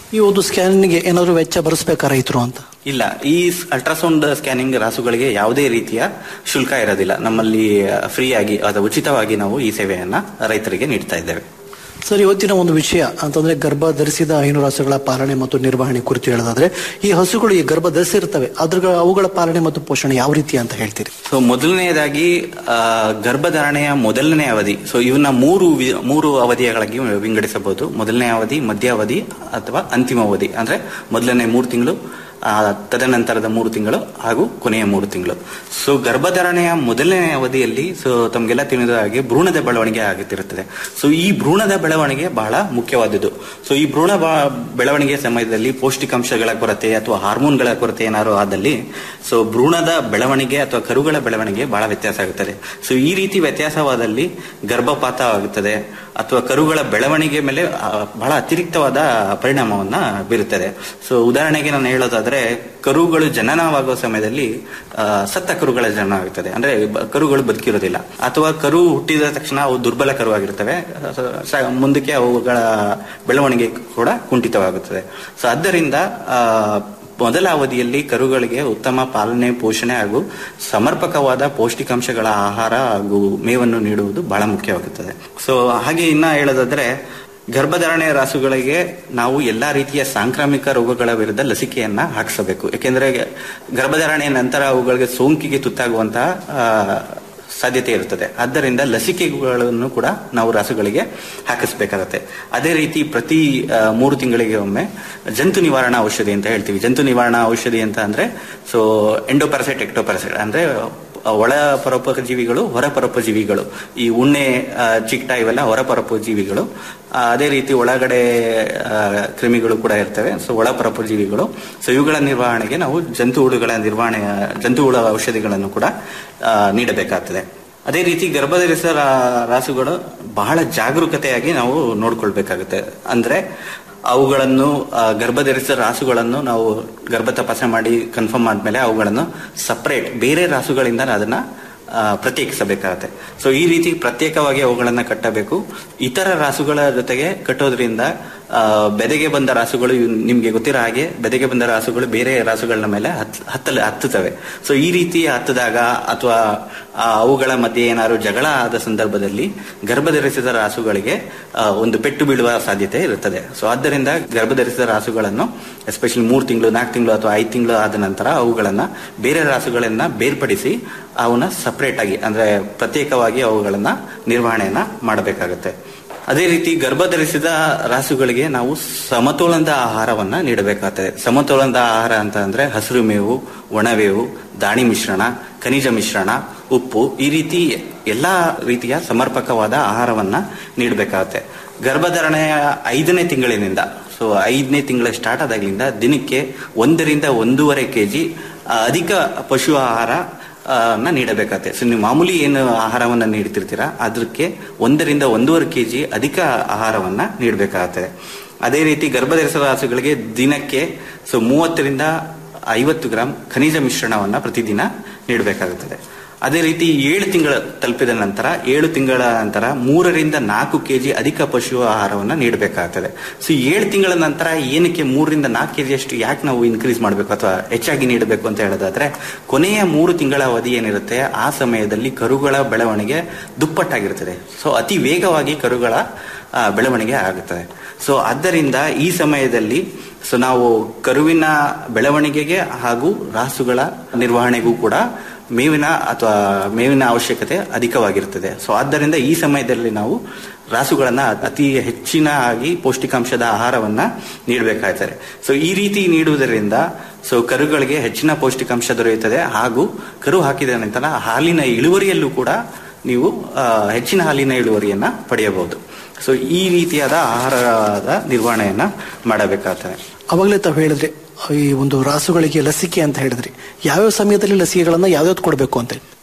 ಈ ಒಂದು ಸ್ಕ್ಯಾನಿಂಗ್ಗೆ ಏನಾದ್ರು ವೆಚ್ಚ ಭರಿಸ್ಬೇಕಾ ರೈತರು ಅಂತ ಇಲ್ಲ ಈ ಅಲ್ಟ್ರಾಸೌಂಡ್ ಸ್ಕ್ಯಾನಿಂಗ್ ರಾಸುಗಳಿಗೆ ಯಾವುದೇ ರೀತಿಯ ಶುಲ್ಕ ಇರೋದಿಲ್ಲ ನಮ್ಮಲ್ಲಿ ಫ್ರೀ ಆಗಿ ಅಥವಾ ಉಚಿತವಾಗಿ ನಾವು ಈ ಸೇವೆಯನ್ನ ರೈತರಿಗೆ ನೀಡ್ತಾ ಇದ್ದೇವೆ ಸರ್ ಇವತ್ತಿನ ಒಂದು ವಿಷಯ ಅಂತಂದ್ರೆ ಗರ್ಭ ಧರಿಸಿದ ಹೈನು ರಾಸುಗಳ ಪಾಲನೆ ಮತ್ತು ನಿರ್ವಹಣೆ ಕುರಿತು ಹೇಳೋದಾದ್ರೆ ಈ ಹಸುಗಳು ಈ ಗರ್ಭ ಧರಿಸಿರ್ತವೆ ಅದ್ರ ಅವುಗಳ ಪಾಲನೆ ಮತ್ತು ಪೋಷಣೆ ಯಾವ ರೀತಿ ಅಂತ ಹೇಳ್ತೀರಿ ಸೊ ಮೊದಲನೆಯದಾಗಿ ಆ, ಗರ್ಭಧಾರಣೆಯ ಮೊದಲನೇ ಅವಧಿ ಸೊ ಇವನ್ನ ಮೂರು ವಿ- ಮೂರು ಅವಧಿಗಳಾಗಿ ವಿಂಗಡಿಸಬಹುದು ಮೊದಲನೇ ಅವಧಿ ಮಧ್ಯ ಅವಧಿ ಅಥವಾ ಅಂತಿಮ ಅವಧಿ ಅಂದ್ರೆ ಮೊದಲನೇ ಮೂರು ತಿಂಗಳು ಆ, ತದನಂತರದ ಮೂರು ತಿಂಗಳು ಹಾಗೂ ಕೊನೆಯ ಮೂರು ತಿಂಗಳು ಸೊ ಗರ್ಭಧಾರಣೆಯ ಮೊದಲನೇ ಅವಧಿಯಲ್ಲಿ ಸೊ ತಮಗೆಲ್ಲ ತಿಳಿದ ಹಾಗೆ ಭ್ರೂಣದ ಬೆಳವಣಿಗೆ ಆಗುತ್ತಿರುತ್ತದೆ ಸೊ ಈ ಭ್ರೂಣದ ಬೆಳವಣಿಗೆ ಬಹಳ ಮುಖ್ಯವಾದದ್ದು ಸೊ ಈ ಭ್ರೂಣ ಬ- ಬೆಳವಣಿಗೆ ಸಮಯದಲ್ಲಿ ಪೌಷ್ಟಿಕಾಂಶಗಳ ಕೊರತೆ ಅಥವಾ ಹಾರ್ಮೋನ್ಗಳ ಕೊರತೆ ಏನಾದ್ರು ಆದಲ್ಲಿ ಸೊ ಭ್ರೂಣದ ಬೆಳವಣಿಗೆ ಅಥವಾ ಕರುಗಳ ಬೆಳವಣಿಗೆ ಬಹಳ ವ್ಯತ್ಯಾಸ ಆಗುತ್ತದೆ ಸೊ ಈ ರೀತಿ ವ್ಯತ್ಯಾಸವಾದಲ್ಲಿ ಗರ್ಭಪಾತ ಆಗುತ್ತದೆ ಅಥವಾ ಕರುಗಳ ಬೆಳವಣಿಗೆ ಮೇಲೆ ಆ, ಬಹಳ ಅತಿರಿಕ್ತವಾದ ಪರಿಣಾಮವನ್ನ ಬೀರುತ್ತದೆ ಸೊ ಉದಾಹರಣೆಗೆ ನಾನು ಹೇಳೋದಾದ್ರೆ ಕರುಗಳು ಜನನವಾಗುವ ಸಮಯದಲ್ಲಿ ಆ, ಸತ್ತ ಕರುಗಳ ಜನನ ಆಗುತ್ತದೆ ಅಂದ್ರೆ ಬ- ಕರುಗಳು ಬದುಕಿರೋದಿಲ್ಲ ಅಥವಾ ಕರು ಹುಟ್ಟಿದ ತಕ್ಷಣ ಅವು ದುರ್ಬಲ ಕರುವಾಗಿರ್ತವೆ ಸ- ಸ- ಮುಂದಕ್ಕೆ ಅವುಗಳ ಬೆಳವಣಿಗೆ ಕೂಡ ಕುಂಠಿತವಾಗುತ್ತದೆ ಸೊ ಆದ್ದರಿಂದ ಆ, ಮೊದಲ ಅವಧಿಯಲ್ಲಿ ಕರುಗಳಿಗೆ ಉತ್ತಮ ಪಾಲನೆ ಪೋಷಣೆ ಹಾಗೂ ಸಮರ್ಪಕವಾದ ಪೌಷ್ಟಿಕಾಂಶಗಳ ಆಹಾರ ಹಾಗೂ ಮೇವನ್ನು ನೀಡುವುದು ಬಹಳ ಮುಖ್ಯವಾಗುತ್ತದೆ ಸೊ ಹಾಗೆ ಇನ್ನ ಹೇಳೋದಾದ್ರೆ ಗರ್ಭಧಾರಣೆ ರಾಸುಗಳಿಗೆ ನಾವು ಎಲ್ಲಾ ರೀತಿಯ ಸಾಂಕ್ರಾಮಿಕ ರೋಗಗಳ ವಿರುದ್ಧ ಲಸಿಕೆಯನ್ನ ಹಾಕಿಸಬೇಕು ಯಾಕೆಂದ್ರೆ ಗರ್ಭಧಾರಣೆಯ ನಂತರ ಅವುಗಳಿಗೆ ಸೋಂಕಿಗೆ ತುತ್ತಾಗುವಂತಹ ಆ, ಸಾಧ್ಯತೆ ಇರುತ್ತದೆ ಆದ್ದರಿಂದ ಲಸಿಕೆಗಳನ್ನು ಕೂಡ ನಾವು ರಾಸುಗಳಿಗೆ ಹಾಕಿಸ್ಬೇಕಾಗತ್ತೆ ಅದೇ ರೀತಿ ಪ್ರತಿ ಆ, ಮೂರು ತಿಂಗಳಿಗೆ ಒಮ್ಮೆ ಜಂತು ನಿವಾರಣಾ ಔಷಧಿ ಅಂತ ಹೇಳ್ತೀವಿ ಜಂತು ನಿವಾರಣಾ ಔಷಧಿ ಅಂತ ಅಂದ್ರೆ ಸೊ ಎಂಡೋಪ್ಯಾರಸೈಟ್ ಎಕ್ಟೋಪ್ಯಾರಸೈಟ್ ಅಂದ್ರೆ ಒಳ ಪರೋಪಜೀವಿಗಳು ಹೊರ ಪರೋಪಜೀವಿಗಳು ಈ ಉಣ್ಣೆ ಆ, ಚಿಕ್ಟ ಇವೆಲ್ಲ ಹೊರ ಪರೋಪಜೀವಿಗಳು ಆ, ಅದೇ ರೀತಿ ಒಳಗಡೆ ಆ, ಕ್ರಿಮಿಗಳು ಕೂಡ ಇರ್ತವೆ ಸೊ ಒಳ ಪರೋಪಜೀವಿಗಳು ಸೊ ಇವುಗಳ ನಿರ್ವಹಣೆಗೆ ನಾವು ಜಂತು ಹುಳುಗಳ ನಿರ್ವಹಣೆ ಜಂತು ಹುಳ ಔಷಧಿಗಳನ್ನು ಕೂಡ ಆ, ನೀಡಬೇಕಾಗ್ತದೆ ಅದೇ ರೀತಿ ಗರ್ಭಧರಿಸಿದ ರಾ- ರಾಸುಗಳು ಬಹಳ ಜಾಗರೂಕತೆಯಾಗಿ ನಾವು ನೋಡ್ಕೊಳ್ಬೇಕಾಗುತ್ತೆ ಅಂದ್ರೆ ಅವುಗಳನ್ನು ಆ, ಗರ್ಭಧರಿಸಿದ ರಾಸುಗಳನ್ನು ನಾವು ಗರ್ಭ ತಪಾಸಣೆ ಮಾಡಿ ಕನ್ಫರ್ಮ್ ಆದ್ಮೇಲೆ ಅವುಗಳನ್ನು ಸಪರೇಟ್ ಬೇರೆ ರಾಸುಗಳಿಂದ ಅದನ್ನ ಆ, ಪ್ರತ್ಯೇಕಿಸಬೇಕಾಗತ್ತೆ ಸೊ ಈ ರೀತಿ ಪ್ರತ್ಯೇಕವಾಗಿ ಅವುಗಳನ್ನ ಕಟ್ಟಬೇಕು ಇತರ ರಾಸುಗಳ ಜೊತೆಗೆ ಕಟ್ಟೋದ್ರಿಂದ ಆ, ಬೆದೆಗೆ ಬಂದ ರಾಸುಗಳು ಇವ್ ನಿಮ್ಗೆ ಗೊತ್ತಿರೋ ಹಾಗೆ ಬೆದೆಗೆ ಬಂದ ರಾಸುಗಳು ಬೇರೆ ರಾಸುಗಳ ಮೇಲೆ ಹತ್ ಹತ್ತಲು ಹತ್ತುತ್ತವೆ ಸೊ ಈ ರೀತಿ ಹತ್ತದಾಗ ಅಥವಾ ಆ, ಅವುಗಳ ಮಧ್ಯೆ ಏನಾದ್ರು ಜಗಳ ಆದ ಸಂದರ್ಭದಲ್ಲಿ ಗರ್ಭಧರಿಸಿದ ರಾಸುಗಳಿಗೆ ಆ, ಒಂದು ಪೆಟ್ಟು ಬೀಳುವ ಸಾಧ್ಯತೆ ಇರುತ್ತದೆ ಸೊ ಆದ್ದರಿಂದ ಗರ್ಭಧರಿಸಿದ ರಾಸುಗಳನ್ನು ಎಸ್ಪೆಷಲಿ ಮೂರು ತಿಂಗಳು ನಾಲ್ಕು ತಿಂಗಳು ಅಥವಾ ಐದು ತಿಂಗಳು ಆದ ನಂತರ ಅವುಗಳನ್ನ ಬೇರೆ ರಾಸುಗಳನ್ನ ಬೇರ್ಪಡಿಸಿ ಅವನ್ನ ಸಪರೇಟ್ ಆಗಿ ಅಂದ್ರೆ ಪ್ರತ್ಯೇಕವಾಗಿ ಅವುಗಳನ್ನ ನಿರ್ವಹಣೆಯನ್ನ ಮಾಡಬೇಕಾಗುತ್ತೆ ಅದೇ ರೀತಿ ಗರ್ಭಧರಿಸಿದ ರಾಸುಗಳಿಗೆ ನಾವು ಸಮತೋಲನದ ಆಹಾರವನ್ನ ನೀಡಬೇಕಾಗ್ತದೆ ಸಮತೋಲನದ ಆಹಾರ ಅಂತ ಅಂದ್ರೆ ಹಸಿರು ಮೇವು ಒಣವೇವು ದಾಣಿ ಮಿಶ್ರಣ ಖನಿಜ ಮಿಶ್ರಣ ಉಪ್ಪು ಈ ರೀತಿ ಎಲ್ಲಾ ರೀತಿಯ ಸಮರ್ಪಕವಾದ ಆಹಾರವನ್ನ ನೀಡಬೇಕಾಗುತ್ತೆ ಗರ್ಭಧಾರಣೆಯ ಐದನೇ ತಿಂಗಳಿನಿಂದ ಸೊ ಐದನೇ ತಿಂಗಳ ಸ್ಟಾರ್ಟ್ ಆದಾಗಲಿಂದ ದಿನಕ್ಕೆ ಒಂದರಿಂದ ಒಂದೂವರೆ ಕೆಜಿ ಅಧಿಕ ಪಶು ಆಹಾರ ಆ, ನ ನೀಡಬೇಕಾಗುತ್ತೆ ಸೊ ನೀವು ಮಾಮೂಲಿ ಏನು ಆಹಾರವನ್ನ ನೀಡ್ತಿರ್ತೀರಾ ಅದಕ್ಕೆ ಒಂದರಿಂದ ಒಂದೂವರೆ ಕೆಜಿ ಅಧಿಕ ಆಹಾರವನ್ನ ನೀಡಬೇಕಾಗುತ್ತದೆ ಅದೇ ರೀತಿ ಗರ್ಭಧರಿಸಿದ ರಾಸುಗಳಿಗೆ ದಿನಕ್ಕೆ ಸೊ ಮೂವತ್ತರಿಂದ ಐವತ್ತು ಗ್ರಾಂ ಖನಿಜ ಮಿಶ್ರಣವನ್ನ ಪ್ರತಿದಿನ ನೀಡಬೇಕಾಗುತ್ತದೆ ಅದೇ ರೀತಿ ಏಳು ತಿಂಗಳ ತಲುಪಿದ ನಂತರ ಏಳು ತಿಂಗಳ ನಂತರ ಮೂರರಿಂದ ನಾಲ್ಕು ಕೆಜಿ ಅಧಿಕ ಪಶು ಆಹಾರವನ್ನ ನೀಡಬೇಕಾಗ್ತದೆ ಸೊ ಏಳು ತಿಂಗಳ ನಂತರ ಏನಕ್ಕೆ ಮೂರರಿಂದ ನಾಲ್ಕು ಕೆಜಿ ಅಷ್ಟು ಯಾಕೆ ನಾವು ಇನ್ಕ್ರೀಸ್ ಮಾಡಬೇಕು ಅಥವಾ ಹೆಚ್ಚಾಗಿ ನೀಡಬೇಕು ಅಂತ ಹೇಳೋದಾದ್ರೆ ಕೊನೆಯ ಮೂರು ತಿಂಗಳ ಅವಧಿ ಏನಿರುತ್ತೆ ಆ ಸಮಯದಲ್ಲಿ ಕರುಗಳ ಬೆಳವಣಿಗೆ ದುಪ್ಪಟ್ಟಾಗಿರುತ್ತದೆ ಸೊ ಅತಿ ವೇಗವಾಗಿ ಕರುಗಳ ಆ, ಬೆಳವಣಿಗೆ ಆಗುತ್ತದೆ ಸೊ ಆದ್ದರಿಂದ ಈ ಸಮಯದಲ್ಲಿ ಸೊ ನಾವು ಕರುವಿನ ಬೆಳವಣಿಗೆಗೆ ಹಾಗೂ ರಾಸುಗಳ ನಿರ್ವಹಣೆಗೂ ಕೂಡ ಮೇವಿನ ಅಥವಾ ಮೇವಿನ ಅವಶ್ಯಕತೆ ಅಧಿಕವಾಗಿರುತ್ತದೆ ಸೊ ಆದ್ದರಿಂದ ಈ ಸಮಯದಲ್ಲಿ ನಾವು ರಾಸುಗಳನ್ನ ಅತಿ ಹೆಚ್ಚಿನ ಆಗಿ ಪೌಷ್ಟಿಕಾಂಶದ ಆಹಾರವನ್ನ ನೀಡಬೇಕಾಗ್ತದೆ ಸೊ ಈ ರೀತಿ ನೀಡುವುದರಿಂದ ಸೊ ಕರುಗಳಿಗೆ ಹೆಚ್ಚಿನ ಪೌಷ್ಟಿಕಾಂಶ ದೊರೆಯುತ್ತದೆ ಹಾಗೂ ಕರು ಹಾಕಿದ ನಂತರ ಹಾಲಿನ ಇಳುವರಿಯಲ್ಲೂ ಕೂಡ ನೀವು ಆ, ಹೆಚ್ಚಿನ ಹಾಲಿನ ಇಳುವರಿಯನ್ನ ಪಡೆಯಬಹುದು ಸೊ ಈ ರೀತಿಯಾದ ಆಹಾರದ ನಿರ್ವಹಣೆಯನ್ನ ಮಾಡಬೇಕಾಗ್ತದೆ ಅವಾಗಲೇ ತಾವು ಹೇಳಿದ್ರಿ ಈ ಒಂದು ರಾಸುಗಳಿಗೆ ಲಸಿಕೆ ಅಂತ ಹೇಳಿದ್ರಿ ಯಾವ್ಯಾವ ಸಮಯದಲ್ಲಿ ಲಸಿಕೆಗಳನ್ನ ಯಾವ್ಯಾವ್ದು ಕೊಡಬೇಕು ಅಂತ